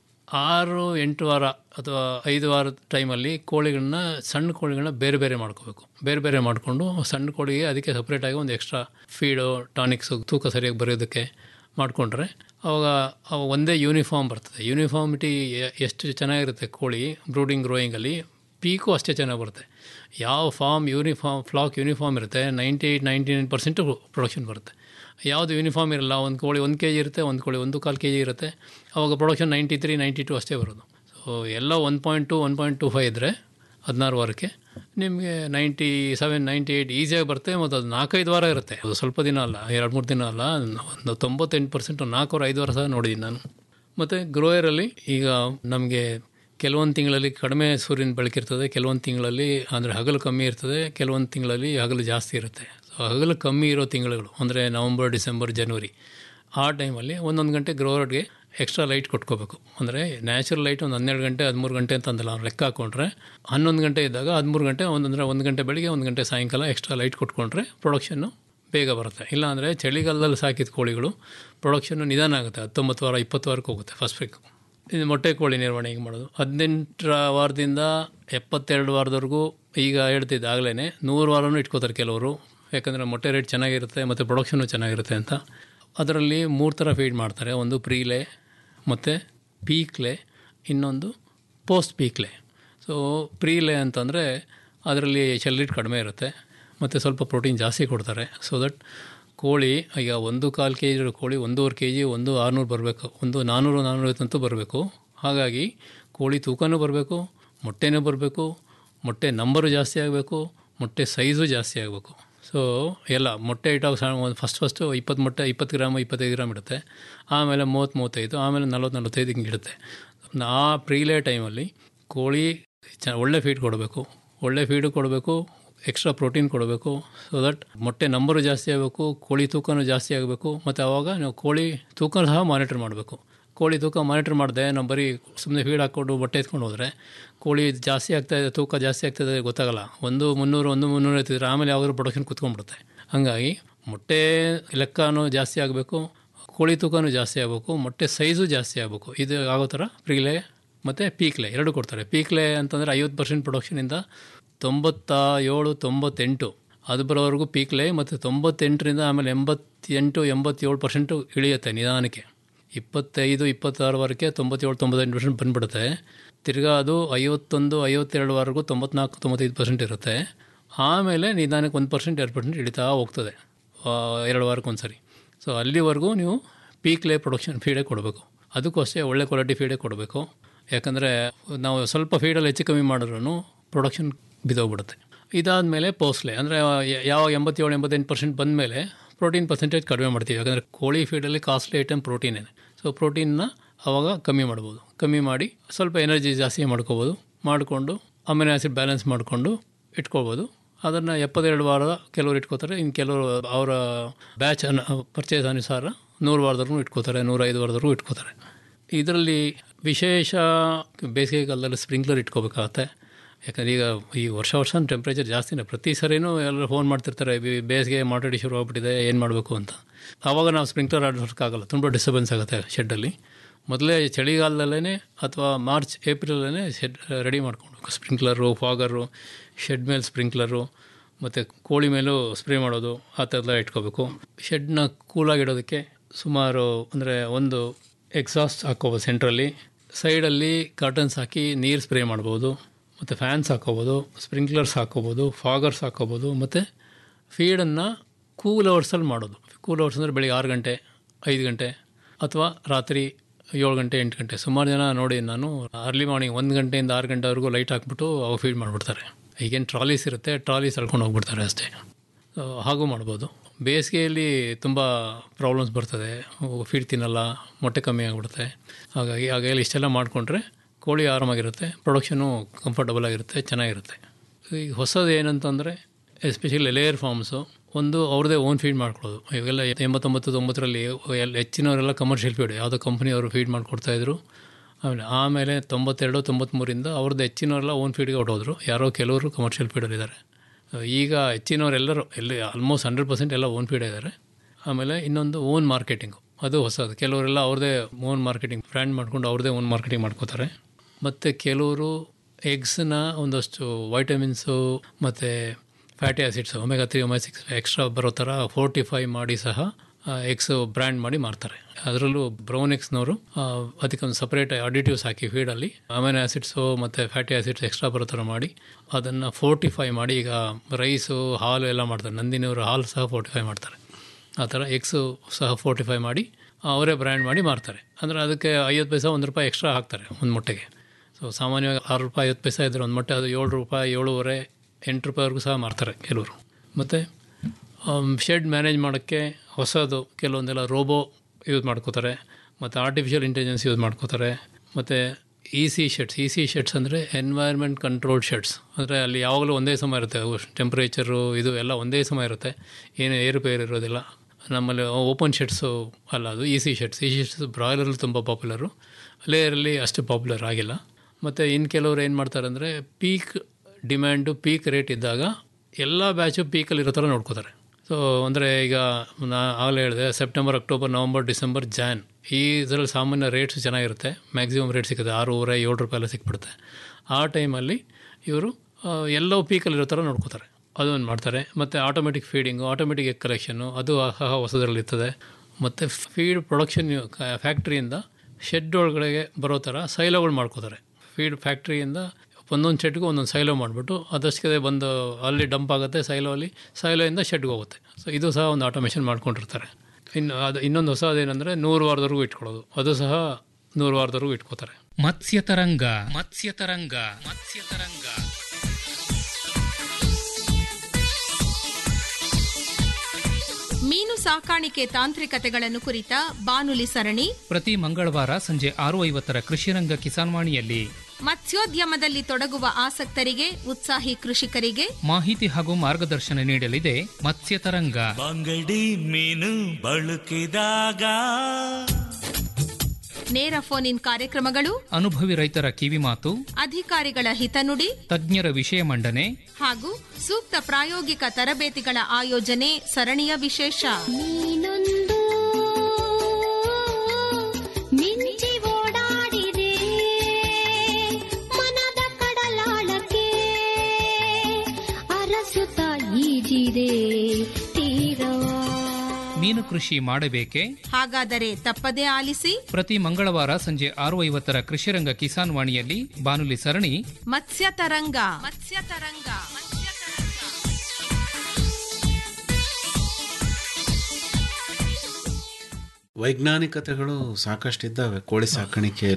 ಆರು ಎಂಟು ವಾರ ಅಥವಾ ಐದು ವಾರದ ಟೈಮಲ್ಲಿ ಕೋಳಿಗಳನ್ನ ಸಣ್ಣ ಕೋಳಿಗಳನ್ನ ಬೇರೆ ಬೇರೆ ಮಾಡ್ಕೋಬೇಕು ಬೇರೆ ಬೇರೆ ಮಾಡಿಕೊಂಡು ಸಣ್ಣ ಕೋಳಿಗೆ ಅದಕ್ಕೆ ಸಪ್ರೇಟಾಗಿ ಒಂದು ಎಕ್ಸ್ಟ್ರಾ ಫೀಡು ಟಾನಿಕ್ಸು ತೂಕ ಸರಿಯಾಗಿ ಬರೆಯೋದಕ್ಕೆ ಮಾಡಿಕೊಂಡ್ರೆ ಅವಾಗ ಅವಾಗ ಒಂದೇ ಯೂನಿಫಾರ್ಮ್ ಬರ್ತದೆ ಯೂನಿಫಾರ್ಮಿಟಿ ಎಷ್ಟು ಚೆನ್ನಾಗಿರುತ್ತೆ ಕೋಳಿ ಬ್ರೂಡಿಂಗ್ ಗ್ರೋಯಿಂಗಲ್ಲಿ ಪೀಕು ಅಷ್ಟೇ ಚೆನ್ನಾಗಿ ಬರುತ್ತೆ ಯಾವ ಫಾರ್ಮ್ ಯೂನಿಫಾರ್ಮ್ ಫ್ಲಾಕ್ ಯೂನಿಫಾರ್ಮ್ ಇರುತ್ತೆ ninety eight ninety nine percent production ಬರುತ್ತೆ ಯಾವುದು ಯೂನಿಫಾರ್ಮ್ ಇರಲ್ಲ ಒಂದು ಕೋಳಿ ಒಂದು ಕೆ ಜಿ ಇರುತ್ತೆ ಒಂದು ಕೋಳಿ ಒಂದು ಕಾಲು ಕೆ ಜಿ ಇರುತ್ತೆ ಅವಾಗ production ninety three ninety two ಅಷ್ಟೇ ಬರೋದು ಸೊ ಎಲ್ಲ one point two one point two five ಇದ್ದರೆ ಹದಿನಾರು ವಾರಕ್ಕೆ ನಿಮಗೆ ನೈಂಟಿ ಸೆವೆನ್ ನೈಂಟಿ ಏಯ್ಟ್ ಈಸಿಯಾಗಿ ಬರುತ್ತೆ ಮತ್ತು ಅದು ನಾಲ್ಕೈದು ವಾರ ಇರುತ್ತೆ ಅದು ಸ್ವಲ್ಪ ದಿನ ಅಲ್ಲ ಎರಡು ಮೂರು ದಿನ ಅಲ್ಲ ಒಂದು ತೊಂಬತ್ತೆಂಟು ಪರ್ಸೆಂಟು ನಾಲ್ಕುವರೆ ಐದು ವಾರ ಸಹ ನೋಡಿದ್ದೀನಿ ನಾನು ಮತ್ತು ಗ್ರೋಯರಲ್ಲಿ ಈಗ ನಮಗೆ ಕೆಲವೊಂದು ತಿಂಗಳಲ್ಲಿ ಕಡಿಮೆ ಸೂರ್ಯನ ಬೆಳಕಿರ್ತದೆ ಕೆಲವೊಂದು ತಿಂಗಳಲ್ಲಿ ಅಂದರೆ ಹಗಲು ಕಮ್ಮಿ ಇರ್ತದೆ ಕೆಲವೊಂದು ತಿಂಗಳಲ್ಲಿ ಹಗಲು ಜಾಸ್ತಿ ಇರುತ್ತೆ ಸೊ ಹಗಲು ಕಮ್ಮಿ ಇರೋ ತಿಂಗಳುಗಳು ಅಂದರೆ ನವಂಬರ್ ಡಿಸೆಂಬರ್ ಜನವರಿ ಆ ಟೈಮಲ್ಲಿ ಒಂದೊಂದು ಗಂಟೆ ಗ್ರೋವರ್ಗೆ ಎಕ್ಸ್ಟ್ರಾ ಲೈಟ್ ಕೊಟ್ಕೋಬೇಕು ಅಂದರೆ ನ್ಯಾಚುರಲ್ ಲೈಟ್ ಒಂದು ಹನ್ನೆರಡು ಗಂಟೆ ಹದಿಮೂರು ಗಂಟೆ ಅಂತ ಅಂದಲ್ಲ ಅವ್ರು ಲೆಕ್ಕ ಹಾಕ್ಕೊಂಡ್ರೆ ಹನ್ನೊಂದು ಗಂಟೆ ಇದ್ದಾಗ ಹದಿಮೂರು ಗಂಟೆ ಒಂದಂದರೆ ಒಂದು ಗಂಟೆ ಬೆಳಿಗ್ಗೆ ಒಂದು ಗಂಟೆ ಸಾಯಂಕಾಲ ಎಕ್ಸ್ಟ್ರಾ ಲೈಟ್ ಕೊಟ್ಕೊಂಡ್ರೆ ಪ್ರೊಡಕ್ಷನ್ನು ಬೇಗ ಬರುತ್ತೆ ಇಲ್ಲಾಂದರೆ ಚಳಿಗಾಲದಲ್ಲಿ ಸಾಕಿದ ಕೋಳಿಗಳು ಪ್ರೊಡಕ್ಷನ್ನು ನಿಧಾನ ಆಗುತ್ತೆ ಹತ್ತೊಂಬತ್ತು ವಾರ ಇಪ್ಪತ್ತು ವಾರಕ್ಕೆ ಹೋಗುತ್ತೆ ಫಸ್ಟ್ ವೀಕ್ ಇದು ಮೊಟ್ಟೆ ಕೋಳಿ ನಿರ್ವಹಣೆ ಹೇಗೆ ಮಾಡೋದು ಹದಿನೆಂಟರ ವಾರದಿಂದ ಎಪ್ಪತ್ತೆರಡು ವಾರದವರೆಗೂ ಈಗ ಹೇಳ್ತಿದ್ದ ಆಗಲೇ ನೂರು ವಾರನೂ ಇಟ್ಕೋತಾರೆ ಕೆಲವರು ಯಾಕಂದರೆ ಮೊಟ್ಟೆ ರೇಟ್ ಚೆನ್ನಾಗಿರುತ್ತೆ ಮತ್ತು ಪ್ರೊಡಕ್ಷನ್ನು ಚೆನ್ನಾಗಿರುತ್ತೆ ಅಂತ ಅದರಲ್ಲಿ ಮೂರು ಥರ ಫೀಡ್ ಮಾಡ್ತಾರೆ ಒಂದು ಪ್ರೀಲೆ ಮತ್ತು ಪೀಕ್ಲೆ ಇನ್ನೊಂದು ಪೋಸ್ಟ್ ಪೀಕ್ಲೆ ಸೊ ಪ್ರೀಲೆ ಅಂತಂದರೆ ಅದರಲ್ಲಿ ಶೆಲ್ರಿಟ್ ಕಡಿಮೆ ಇರುತ್ತೆ ಮತ್ತು ಸ್ವಲ್ಪ ಪ್ರೋಟೀನ್ ಜಾಸ್ತಿ ಕೊಡ್ತಾರೆ ಸೊ ದಟ್ ಕೋಳಿ ಈಗ ಒಂದು ಕಾಲು ಕೆ ಜಿ ಇರೋ ಕೋಳಿ ಒಂದೂವರೆ ಕೆ ಜಿ ಒಂದು ಆರುನೂರು ಬರಬೇಕು ಒಂದು ನಾನ್ನೂರು ನಾನ್ನೂರೈವತ್ತಂತೂ ಬರಬೇಕು ಹಾಗಾಗಿ ಕೋಳಿ ತೂಕನೂ ಬರಬೇಕು ಮೊಟ್ಟೆನೂ ಬರಬೇಕು ಮೊಟ್ಟೆ ನಂಬರು ಜಾಸ್ತಿ ಆಗಬೇಕು ಮೊಟ್ಟೆ ಸೈಜು ಜಾಸ್ತಿ ಆಗಬೇಕು ಸೊ ಎಲ್ಲ ಮೊಟ್ಟೆ ಇಟ್ಟಾಗ ಸಣ್ಣ ಒಂದು ಫಸ್ಟ್ ಫಸ್ಟು ಇಪ್ಪತ್ತು ಮೊಟ್ಟೆ ಇಪ್ಪತ್ತು ಗ್ರಾಮ್ ಇಪ್ಪತ್ತೈದು ಗ್ರಾಮ್ ಇಡುತ್ತೆ ಆಮೇಲೆ ಮೂವತ್ತು ಮೂವತ್ತೈದು ಆಮೇಲೆ ನಲ್ವತ್ತು ನಲ್ವತ್ತೈದು ಹಿಂಗೆ ಇಡುತ್ತೆ ಆ ಪ್ರೀಲೇ ಟೈಮಲ್ಲಿ ಕೋಳಿ ಚ ಒಳ್ಳೆ ಫೀಡ್ ಕೊಡಬೇಕು ಒಳ್ಳೆ ಫೀಡು ಕೊಡಬೇಕು ಎಕ್ಸ್ಟ್ರಾ ಪ್ರೋಟೀನ್ ಕೊಡಬೇಕು ಸೊ ದಟ್ ಮೊಟ್ಟೆ ನಂಬರು ಜಾಸ್ತಿ ಆಗಬೇಕು ಕೋಳಿ ತೂಕನೂ ಜಾಸ್ತಿ ಆಗಬೇಕು ಮತ್ತು ಆವಾಗ ನೀವು ಕೋಳಿ ತೂಕ ಸಹ ಮಾನಿಟರ್ ಮಾಡಬೇಕು ಕೋಳಿ ತೂಕ ಮಾನಿಟರ್ ಮಾಡಿದೆ ನಾವು ಬರೀ ಸುಮ್ಮನೆ ಫೀಡ್ ಹಾಕ್ಕೊಂಡು ಬಟ್ಟೆ ಎತ್ಕೊಂಡು ಹೋದರೆ ಕೋಳಿ ಜಾಸ್ತಿ ಆಗ್ತಾಯಿದೆ ತೂಕ ಜಾಸ್ತಿ ಆಗ್ತಾಯಿದೆ ಗೊತ್ತಾಗಲ್ಲ ಒಂದು ಮುನ್ನೂರು ಒಂದು ಮುನ್ನೂರು ಎತ್ತಿದ್ರೆ ಆಮೇಲೆ ಯಾವಾಗಲೂ ಪ್ರೊಡಕ್ಷನ್ ಕುತ್ಕೊಂಡ್ಬಿಡುತ್ತೆ ಹಾಗಾಗಿ ಮೊಟ್ಟೆ ಲೆಕ್ಕನೂ ಜಾಸ್ತಿ ಆಗಬೇಕು ಕೋಳಿ ತೂಕನೂ ಜಾಸ್ತಿ ಆಗಬೇಕು ಮೊಟ್ಟೆ ಸೈಜು ಜಾಸ್ತಿ ಆಗಬೇಕು ಇದು ಆಗೋ ಥರ ಪ್ರೀಲೆ ಮತ್ತು ಪೀಕ್ಲೆ ಎರಡು ಕೊಡ್ತಾರೆ ಪೀಕ್ಲೆ ಅಂತಂದರೆ ಐವತ್ತು ಪರ್ಸೆಂಟ್ ಪ್ರೊಡಕ್ಷನಿಂದ ತೊಂಬತ್ತ ಏಳು ತೊಂಬತ್ತೆಂಟು ಅದು ಬರೋವರೆಗೂ ಪೀಕ್ಲೆ ಮತ್ತು ತೊಂಬತ್ತೆಂಟರಿಂದ ಆಮೇಲೆ ಎಂಬತ್ತೆಂಟು ಎಂಬತ್ತೇಳು ಪರ್ಸೆಂಟು ಇಳಿಯುತ್ತೆ ನಿಧಾನಕ್ಕೆ ಇಪ್ಪತ್ತೈದು ಇಪ್ಪತ್ತಾರವರೆಗೆ ತೊಂಬತ್ತೇಳು ತೊಂಬತ್ತೆಂಟು ಪರ್ಸೆಂಟ್ ಬಂದ್ಬಿಡುತ್ತೆ ತಿರ್ಗಾ ಅದು ಐವತ್ತೊಂದು ಐವತ್ತೆರಡುವರೆಗೂ ತೊಂಬತ್ನಾಲ್ಕು ತೊಂಬತ್ತೈದು ಪರ್ಸೆಂಟ್ ಇರುತ್ತೆ ಆಮೇಲೆ ನಿಧಾನಕ್ಕೆ ಒಂದು ಪರ್ಸೆಂಟ್ ಎರಡು ಪರ್ಸೆಂಟ್ ಇಳಿತಾ ಹೋಗ್ತದೆ ಆ, ಎರಡು ವಾರಕ್ಕೆ ಒಂದು ಸರಿ ಸೊ ಅಲ್ಲಿವರೆಗೂ ನೀವು ಪೀಕ್ಲೆ ಪ್ರೊಡಕ್ಷನ್ ಫೀಡೇ ಕೊಡಬೇಕು ಅದಕ್ಕೂ ಅಷ್ಟೇ ಒಳ್ಳೆ ಕ್ವಾಲಿಟಿ ಫೀಡೇ ಕೊಡಬೇಕು ಯಾಕಂದರೆ ನಾವು ಸ್ವಲ್ಪ ಫೀಡಲ್ಲಿ ಹೆಚ್ಚು ಕಮ್ಮಿ ಮಾಡಿದ್ರೂ ಪ್ರೊಡಕ್ಷನ್ ಬಿದ್ದೋಗ್ಬಿಡುತ್ತೆ ಇದಾದಮೇಲೆ ಪೋಸ್ಲೆ ಅಂದರೆ ಯಾವಾಗ ಎಂಬತ್ತೇಳು ಎಂಬತ್ತೆಂಟು ಪರ್ಸೆಂಟ್ ಬಂದಮೇಲೆ ಪ್ರೋಟೀನ್ ಪರ್ಸೆಂಟೇಜ್ ಕಡಿಮೆ ಮಾಡ್ತೀವಿ ಯಾಕಂದರೆ ಕೋಳಿ ಫೀಡಲ್ಲಿ ಕಾಸ್ಟ್ಲಿ ಐಟಮ್ ಪ್ರೋಟೀನೇ ಸೊ ಪ್ರೋಟೀನ್ನ ಆವಾಗ ಕಮ್ಮಿ ಮಾಡ್ಬೋದು ಕಮ್ಮಿ ಮಾಡಿ ಸ್ವಲ್ಪ ಎನರ್ಜಿ ಜಾಸ್ತಿ ಮಾಡ್ಕೋಬೋದು ಮಾಡಿಕೊಂಡು ಅಮಿನೋ ಆ್ಯಸಿಡ್ ಬ್ಯಾಲೆನ್ಸ್ ಮಾಡಿಕೊಂಡು ಇಟ್ಕೊಳ್ಬೋದು ಅದನ್ನು ಎಪ್ಪತ್ತೆರಡು ವಾರ ಕೆಲವರು ಇಟ್ಕೋತಾರೆ ಇನ್ನು ಕೆಲವರು ಅವರ ಬ್ಯಾಚ್ ಅನ್ನ ಪರ್ಚೇಸ್ ಅನುಸಾರ ನೂರು ವಾರದವರೆಗೂ ಇಟ್ಕೋತಾರೆ ನೂರೈದು ವಾರದವರೆಗೂ ಇಟ್ಕೋತಾರೆ ಇದರಲ್ಲಿ ವಿಶೇಷ ಬೇಸಿಗೆಗಾಲದಲ್ಲಿ ಸ್ಪ್ರಿಂಕ್ಲರ್ ಇಟ್ಕೋಬೇಕಾಗತ್ತೆ ಯಾಕಂದ್ರೆ ಈಗ ಈ ವರ್ಷ ವರ್ಷ ಟೆಂಪ್ರೇಚರ್ ಜಾಸ್ತಿನೇ ಪ್ರತಿ ಸರಿನೂ ಎಲ್ಲರೂ ಫೋನ್ ಮಾಡ್ತಿರ್ತಾರೆ ಬಿ- ಬೇಸಿಗೆ ಮಾಟಾಡಿ ಶುರು ಆಗ್ಬಿಟ್ಟಿದೆ ಏನು ಮಾಡಬೇಕು ಅಂತ ಆವಾಗ ನಾವು ಸ್ಪ್ರಿಂಕ್ಲರ್ ಆಡೋಕ್ಕಾಗಲ್ಲ ತುಂಬ ಡಿಸ್ಟರ್ಬೆನ್ಸ್ ಆಗುತ್ತೆ ಶೆಡ್ಡಲ್ಲಿ ಮೊದಲೇ ಚಳಿಗಾಲದಲ್ಲೇ ಅಥವಾ ಮಾರ್ಚ್ ಏಪ್ರಿಲಲ್ಲೇ ಶೆಡ್ ರೆಡಿ ಮಾಡ್ಕೊಳ್ಬೇಕು ಸ್ಪ್ರಿಂಕ್ಲರು ಫಾಗರು ಶೆಡ್ ಮೇಲೆ ಸ್ಪ್ರಿಂಕ್ಲರು ಮತ್ತು ಕೋಳಿ ಮೇಲೂ ಸ್ಪ್ರೇ ಮಾಡೋದು ಆ ಥರ ಎಲ್ಲ ಇಟ್ಕೋಬೇಕು ಶೆಡ್ನ ಕೂಲಾಗಿಡೋದಕ್ಕೆ ಸುಮಾರು ಅಂದರೆ ಒಂದು ಎಕ್ಸಾಸ್ಟ್ ಹಾಕ್ಕೋಬೋದು ಸೆಂಟ್ರಲ್ಲಿ ಸೈಡಲ್ಲಿ ಕರ್ಟನ್ಸ್ ಹಾಕಿ ನೀರು ಸ್ಪ್ರೇ ಮಾಡ್ಬೋದು ಮತ್ತು ಫ್ಯಾನ್ಸ್ ಹಾಕ್ಕೋಬೋದು ಸ್ಪ್ರಿಂಕ್ಲರ್ಸ್ ಹಾಕ್ಕೋಬೋದು ಫಾಗರ್ಸ್ ಹಾಕ್ಕೋಬೋದು ಮತ್ತು ಫೀಡನ್ನು ಕೂಲ್ ಅವರ್ಸಲ್ಲಿ ಮಾಡೋದು ಕೂಲ್ ಅವರ್ಸ್ ಅಂದರೆ ಬೆಳಿಗ್ಗೆ ಆರು ಗಂಟೆ ಐದು ಗಂಟೆ ಅಥವಾ ರಾತ್ರಿ ಏಳು ಗಂಟೆ ಎಂಟು ಗಂಟೆ ಸುಮಾರು ಜನ ನೋಡಿ ನಾನು ಅರ್ಲಿ ಮಾರ್ನಿಂಗ್ ಒಂದು ಗಂಟೆಯಿಂದ ಆರು ಗಂಟೆವರೆಗೂ ಲೈಟ್ ಹಾಕ್ಬಿಟ್ಟು ಅವು ಫೀಡ್ ಮಾಡಿಬಿಡ್ತಾರೆ ಈಗೇನು ಟ್ರಾಲೀಸ್ ಇರುತ್ತೆ ಟ್ರಾಲೀಸ್ ಎಳ್ಕೊಂಡು ಹೋಗ್ಬಿಡ್ತಾರೆ ಅಷ್ಟೇ ಸೊ ಹಾಗೂ ಮಾಡ್ಬೋದು ಬೇಸಿಗೆಯಲ್ಲಿ ತುಂಬ ಪ್ರಾಬ್ಲಮ್ಸ್ ಬರ್ತದೆ ಫೀಡ್ ತಿನ್ನಲ್ಲ ಮೊಟ್ಟೆ ಕಮ್ಮಿ ಆಗಿಬಿಡುತ್ತೆ ಹಾಗಾಗಿ ಹಾಗಾಗಿ ಇಷ್ಟೆಲ್ಲ ಮಾಡಿಕೊಂಡ್ರೆ ಕೋಳಿ ಆರಾಮಾಗಿರುತ್ತೆ ಪ್ರೊಡಕ್ಷನು ಕಂಫರ್ಟಬಲ್ ಆಗಿರುತ್ತೆ ಚೆನ್ನಾಗಿರುತ್ತೆ ಈಗ ಹೊಸದು ಏನಂತಂದರೆ ಎಸ್ಪೆಷಲಿ ಲೇಯರ್ ಫಾರ್ಮ್ಸು ಒಂದು ಅವ್ರದ್ದೇ ಓನ್ ಫೀಡ್ ಮಾಡ್ಕೊಳ್ಳೋದು ಇವೆಲ್ಲ ಎಂಬತ್ತೊಂಬತ್ತು ತೊಂಬತ್ತರಲ್ಲಿ ಎಲ್ಲ ಹೆಚ್ಚಿನವರೆಲ್ಲ ಕಮರ್ಷಿಯಲ್ ಫೀಡ್ ಯಾವುದೋ ಕಂಪ್ನಿಯವರು ಫೀಡ್ ಮಾಡಿಕೊಡ್ತಾಯಿದ್ರು ಆಮೇಲೆ ಆಮೇಲೆ ತೊಂಬತ್ತೆರಡು ತೊಂಬತ್ತ್ಮೂರಿಂದ ಅವ್ರದ್ದು ಹೆಚ್ಚಿನವರೆಲ್ಲ ಓನ್ ಫೀಡ್ಗೆ ಹೊಟ್ಟೋದ್ರು ಯಾರೋ ಕೆಲವರು ಕಮರ್ಷಿಯಲ್ ಫೀಡಲ್ಲಿದ್ದಾರೆ ಈಗ ಹೆಚ್ಚಿನವರೆಲ್ಲರೂ ಎಲ್ಲಿ ಆಲ್ಮೋಸ್ಟ್ ಹಂಡ್ರೆಡ್ ಪರ್ಸೆಂಟ್ ಎಲ್ಲ ಓನ್ ಫೀಡ್ ಇದ್ದಾರೆ ಆಮೇಲೆ ಇನ್ನೊಂದು ಓನ್ ಮಾರ್ಕೆಟಿಂಗು ಅದು ಹೊಸದು ಕೆಲವರೆಲ್ಲ ಅವ್ರದ್ದೇ ಓನ್ ಮಾರ್ಕೆಟಿಂಗ್ ಬ್ರ್ಯಾಂಡ್ ಮಾಡ್ಕೊಂಡು ಅವ್ರದ್ದೇ ಓನ್ ಮಾರ್ಕೆಟಿಂಗ್ ಮಾಡ್ಕೋತಾರೆ ಮತ್ತು ಕೆಲವರು ಎಗ್ಸ್ನ ಒಂದಷ್ಟು ವೈಟಮಿನ್ಸು ಮತ್ತು fatty acids omega three omega six extra ಬರೋ ಥರ ಫೋರ್ಟಿಫೈ ಮಾಡಿ ಸಹ ಎಗ್ಸ್ ಬ್ರ್ಯಾಂಡ್ ಮಾಡಿ ಮಾರ್ತಾರೆ ಅದರಲ್ಲೂ ಬ್ರೌನ್ ಎಗ್ಸ್ನವರು ಅದಕ್ಕೊಂದು ಸಪ್ರೇಟ್ ಅಡಿಟಿವ್ಸ್ ಹಾಕಿ ಫೀಡಲ್ಲಿ ಅಮೆನೋ ಆ್ಯಸಿಡ್ಸು ಮತ್ತು ಫ್ಯಾಟಿ ಆ್ಯಸಿಡ್ಸ್ ಎಕ್ಸ್ಟ್ರಾ ಬರೋ ಥರ ಮಾಡಿ ಅದನ್ನು ಫೋರ್ಟಿಫೈ ಮಾಡಿ ಈಗ ರೈಸು ಹಾಲು ಎಲ್ಲ ಮಾಡ್ತಾರೆ ನಂದಿನಿಯವರು ಹಾಲು ಸಹ ಫೋರ್ಟಿಫೈ ಮಾಡ್ತಾರೆ ಆ ಥರ ಎಗ್ಸು ಸಹ ಫೋರ್ಟಿಫೈ ಮಾಡಿ ಅವರೇ ಬ್ರ್ಯಾಂಡ್ ಮಾಡಿ ಮಾರ್ತಾರೆ ಅಂದರೆ ಅದಕ್ಕೆ ಐವತ್ತು ಪೈಸೆ ಒಂದು ರೂಪಾಯಿ ಎಕ್ಸ್ಟ್ರಾ ಹಾಕ್ತಾರೆ ಒಂದು ಮೊಟ್ಟೆಗೆ ಸೊ ಸಾಮಾನ್ಯವಾಗಿ ಆರು ರೂಪಾಯಿ ಐವತ್ತು ಪೈಸೆ ಇದ್ದರೆ ಒಂದು ಮೊಟ್ಟೆ ಅದು ಏಳು ರೂಪಾಯಿ ಏಳುವರೆ ಎಂಟು ರೂಪಾಯಿವರೆಗೂ ಸಹ ಮಾರ್ತಾರೆ ಕೆಲವರು ಮತ್ತು ಶೆಡ್ ಮ್ಯಾನೇಜ್ ಮಾಡೋಕ್ಕೆ ಹೊಸದು ಕೆಲವೊಂದೆಲ್ಲ ರೋಬೋ ಯೂಸ್ ಮಾಡ್ಕೋತಾರೆ ಮತ್ತು ಆರ್ಟಿಫಿಷಿಯಲ್ ಇಂಟೆಲಿಜೆನ್ಸ್ ಯೂಸ್ ಮಾಡ್ಕೋತಾರೆ ಮತ್ತು E C sheds E C sheds ಅಂದರೆ ಎನ್ವೈರ್ಮೆಂಟ್ ಕಂಟ್ರೋಲ್ಡ್ ಶೆಡ್ಸ್ ಅಂದರೆ ಅಲ್ಲಿ ಯಾವಾಗಲೂ ಒಂದೇ ಸಮಯ ಇರುತ್ತೆ ಟೆಂಪ್ರೇಚರು ಇದು ಎಲ್ಲ ಒಂದೇ ಸಮಯ ಇರುತ್ತೆ ಏನು ಏರುಪೇರು ಇರೋದಿಲ್ಲ ನಮ್ಮಲ್ಲಿ ಓಪನ್ ಶೆಡ್ಸು ಅಲ್ಲ ಅದು ಇ ಸಿ ಶೆಡ್ಸ್ ಈ ಶೆಡ್ಸ್ ಬ್ರಾಯ್ಲರಲ್ಲಿ ತುಂಬ ಪಾಪ್ಯುಲರು ಲೇಯರಲ್ಲಿ ಅಷ್ಟು ಪಾಪ್ಯುಲರ್ ಆಗಿಲ್ಲ ಮತ್ತು ಇನ್ನು ಕೆಲವರು ಏನು ಮಾಡ್ತಾರೆ ಅಂದರೆ ಪೀಕ್ ಡಿಮ್ಯಾಂಡು ಪೀಕ್ ರೇಟ್ ಇದ್ದಾಗ ಎಲ್ಲ ಬ್ಯಾಚು ಪೀಕಲ್ಲಿ ಇರೋ ಥರ ನೋಡ್ಕೋತಾರೆ ಸೊ ಅಂದರೆ ಈಗ ನಾ ಆಗಲೇ ಹೇಳಿದೆ September October November December Jan ಈ ಇದರಲ್ಲಿ ಸಾಮಾನ್ಯ ರೇಟ್ಸ್ ಚೆನ್ನಾಗಿರುತ್ತೆ ಮ್ಯಾಕ್ಸಿಮಮ್ ರೇಟ್ ಸಿಗುತ್ತೆ ಆರೂವರೆ ಏಳು ರೂಪಾಯಿ ಎಲ್ಲ ಸಿಕ್ಬಿಡುತ್ತೆ ಆ ಟೈಮಲ್ಲಿ ಇವರು ಎಲ್ಲವೂ ಪೀಕಲ್ಲಿರೋ ಥರ ನೋಡ್ಕೋತಾರೆ ಅದೊಂದು ಮಾಡ್ತಾರೆ ಮತ್ತು ಆಟೋಮೆಟಿಕ್ ಫೀಡಿಂಗು ಆಟೋಮೆಟಿಕ್ ಎಗ್ ಕಲೆಕ್ಷನ್ನು ಅದು ಸಹ ಹೊಸದರಲ್ಲಿರ್ತದೆ ಮತ್ತು ಫೀಡ್ ಪ್ರೊಡಕ್ಷನ್ ಫ್ಯಾಕ್ಟ್ರಿಯಿಂದ ಶೆಡ್ ಒಳಗಡೆಗೆ ಬರೋ ಥರ ಸೈಲೋಗಳು ಮಾಡ್ಕೋತಾರೆ ಫೀಡ್ ಫ್ಯಾಕ್ಟ್ರಿಯಿಂದ ಒಂದೊಂದು ಶೆಡ್ಗೂ ಒಂದೊಂದು ಸೈಲೋ ಮಾಡಿಬಿಟ್ಟು ಅದಷ್ಟೇ ಬಂದು ಅಲ್ಲಿ ಡಂಪ್ ಆಗುತ್ತೆ ಸೈಲೋಲ್ಲಿ ಸೈಲೋಯಿಂದ ಶೆಡ್ಗೆ ಹೋಗುತ್ತೆ ಸೊ ಇದು ಸಹ ಒಂದು ಆಟೋಮೇಷನ್ ಮಾಡ್ಕೊಂಡಿರ್ತಾರೆ ಇನ್ನು ಅದು ಇನ್ನೊಂದು ಹೊಸದೇನೆಂದರೆ ನೂರು ವಾರದವರೆಗೂ ಇಟ್ಕೊಳ್ಳೋದು ಅದು ಸಹ ನೂರು ವಾರದವರೆಗೂ ಇಟ್ಕೋತಾರೆ ಮತ್ಸ್ಯತರಂಗ ಮತ್ಸ್ಯತರಂಗ ಮತ್ಸ್ಯತರಂಗ ಮೀನು ಸಾಕಾಣಿಕೆ ತಾಂತ್ರಿಕತೆಗಳನ್ನು ಕುರಿತ ಬಾನುಲಿ ಸರಣಿ ಪ್ರತಿ ಮಂಗಳವಾರ ಸಂಜೆ ಆರು ಐವತ್ತರ ಕೃಷಿರಂಗ ಕಿಸಾನ್ವಾಣಿಯಲ್ಲಿ ಮತ್ಸ್ಯೋದ್ಯಮದಲ್ಲಿ ತೊಡಗುವ ಆಸಕ್ತರಿಗೆ ಉತ್ಸಾಹಿ ಕೃಷಿಕರಿಗೆ ಮಾಹಿತಿ ಹಾಗೂ ಮಾರ್ಗದರ್ಶನ ನೀಡಲಿದೆ ಮತ್ಸ್ಯತರಂಗ ಬಂಗಡಿ ಮೀನು ಬಳುಕಿದಾಗ ನೇರ ಫೋನ್ ಇನ್ ಕಾರ್ಯಕ್ರಮಗಳು ಅನುಭವಿ ರೈತರ ಕಿವಿಮಾತು ಅಧಿಕಾರಿಗಳ ಹಿತನುಡಿ ತಜ್ಞರ ವಿಷಯ ಮಂಡನೆ ಹಾಗೂ ಸೂಕ್ತ ಪ್ರಾಯೋಗಿಕ ತರಬೇತಿಗಳ ಆಯೋಜನೆ ಸರಣಿಯ ವಿಶೇಷ ನೀನೊಂದು ಮಿಂಚಿ ಓಡಾಡಿದೆ ಮನದ ಕಡಲಾಳಕ್ಕೆ ಅರಸುತ್ತ ಈಜಿದೆ ತೀರವಾ ಮೀನು ಕೃಷಿ ಮಾಡಬೇಕೆ ಹಾಗಾದರೆ ತಪ್ಪದೇ ಆಲಿಸಿ ಪ್ರತಿ ಮಂಗಳವಾರ ಸಂಜೆ ಆರು ಐವತ್ತರ ಕೃಷಿರಂಗ ಕಿಸಾನ್ ವಾಣಿಯಲ್ಲಿ ಬಾನುಲಿ ಸರಣಿ ಮತ್ಸ್ಯ ತರಂಗ ಮತ್ಸ್ಯ ತರಂಗ ವೈಜ್ಞಾನಿಕತೆಗಳು ಸಾಕಷ್ಟಿದ್ದಾವೆ ಕೋಳಿ ಸಾಕಾಣಿಕೆ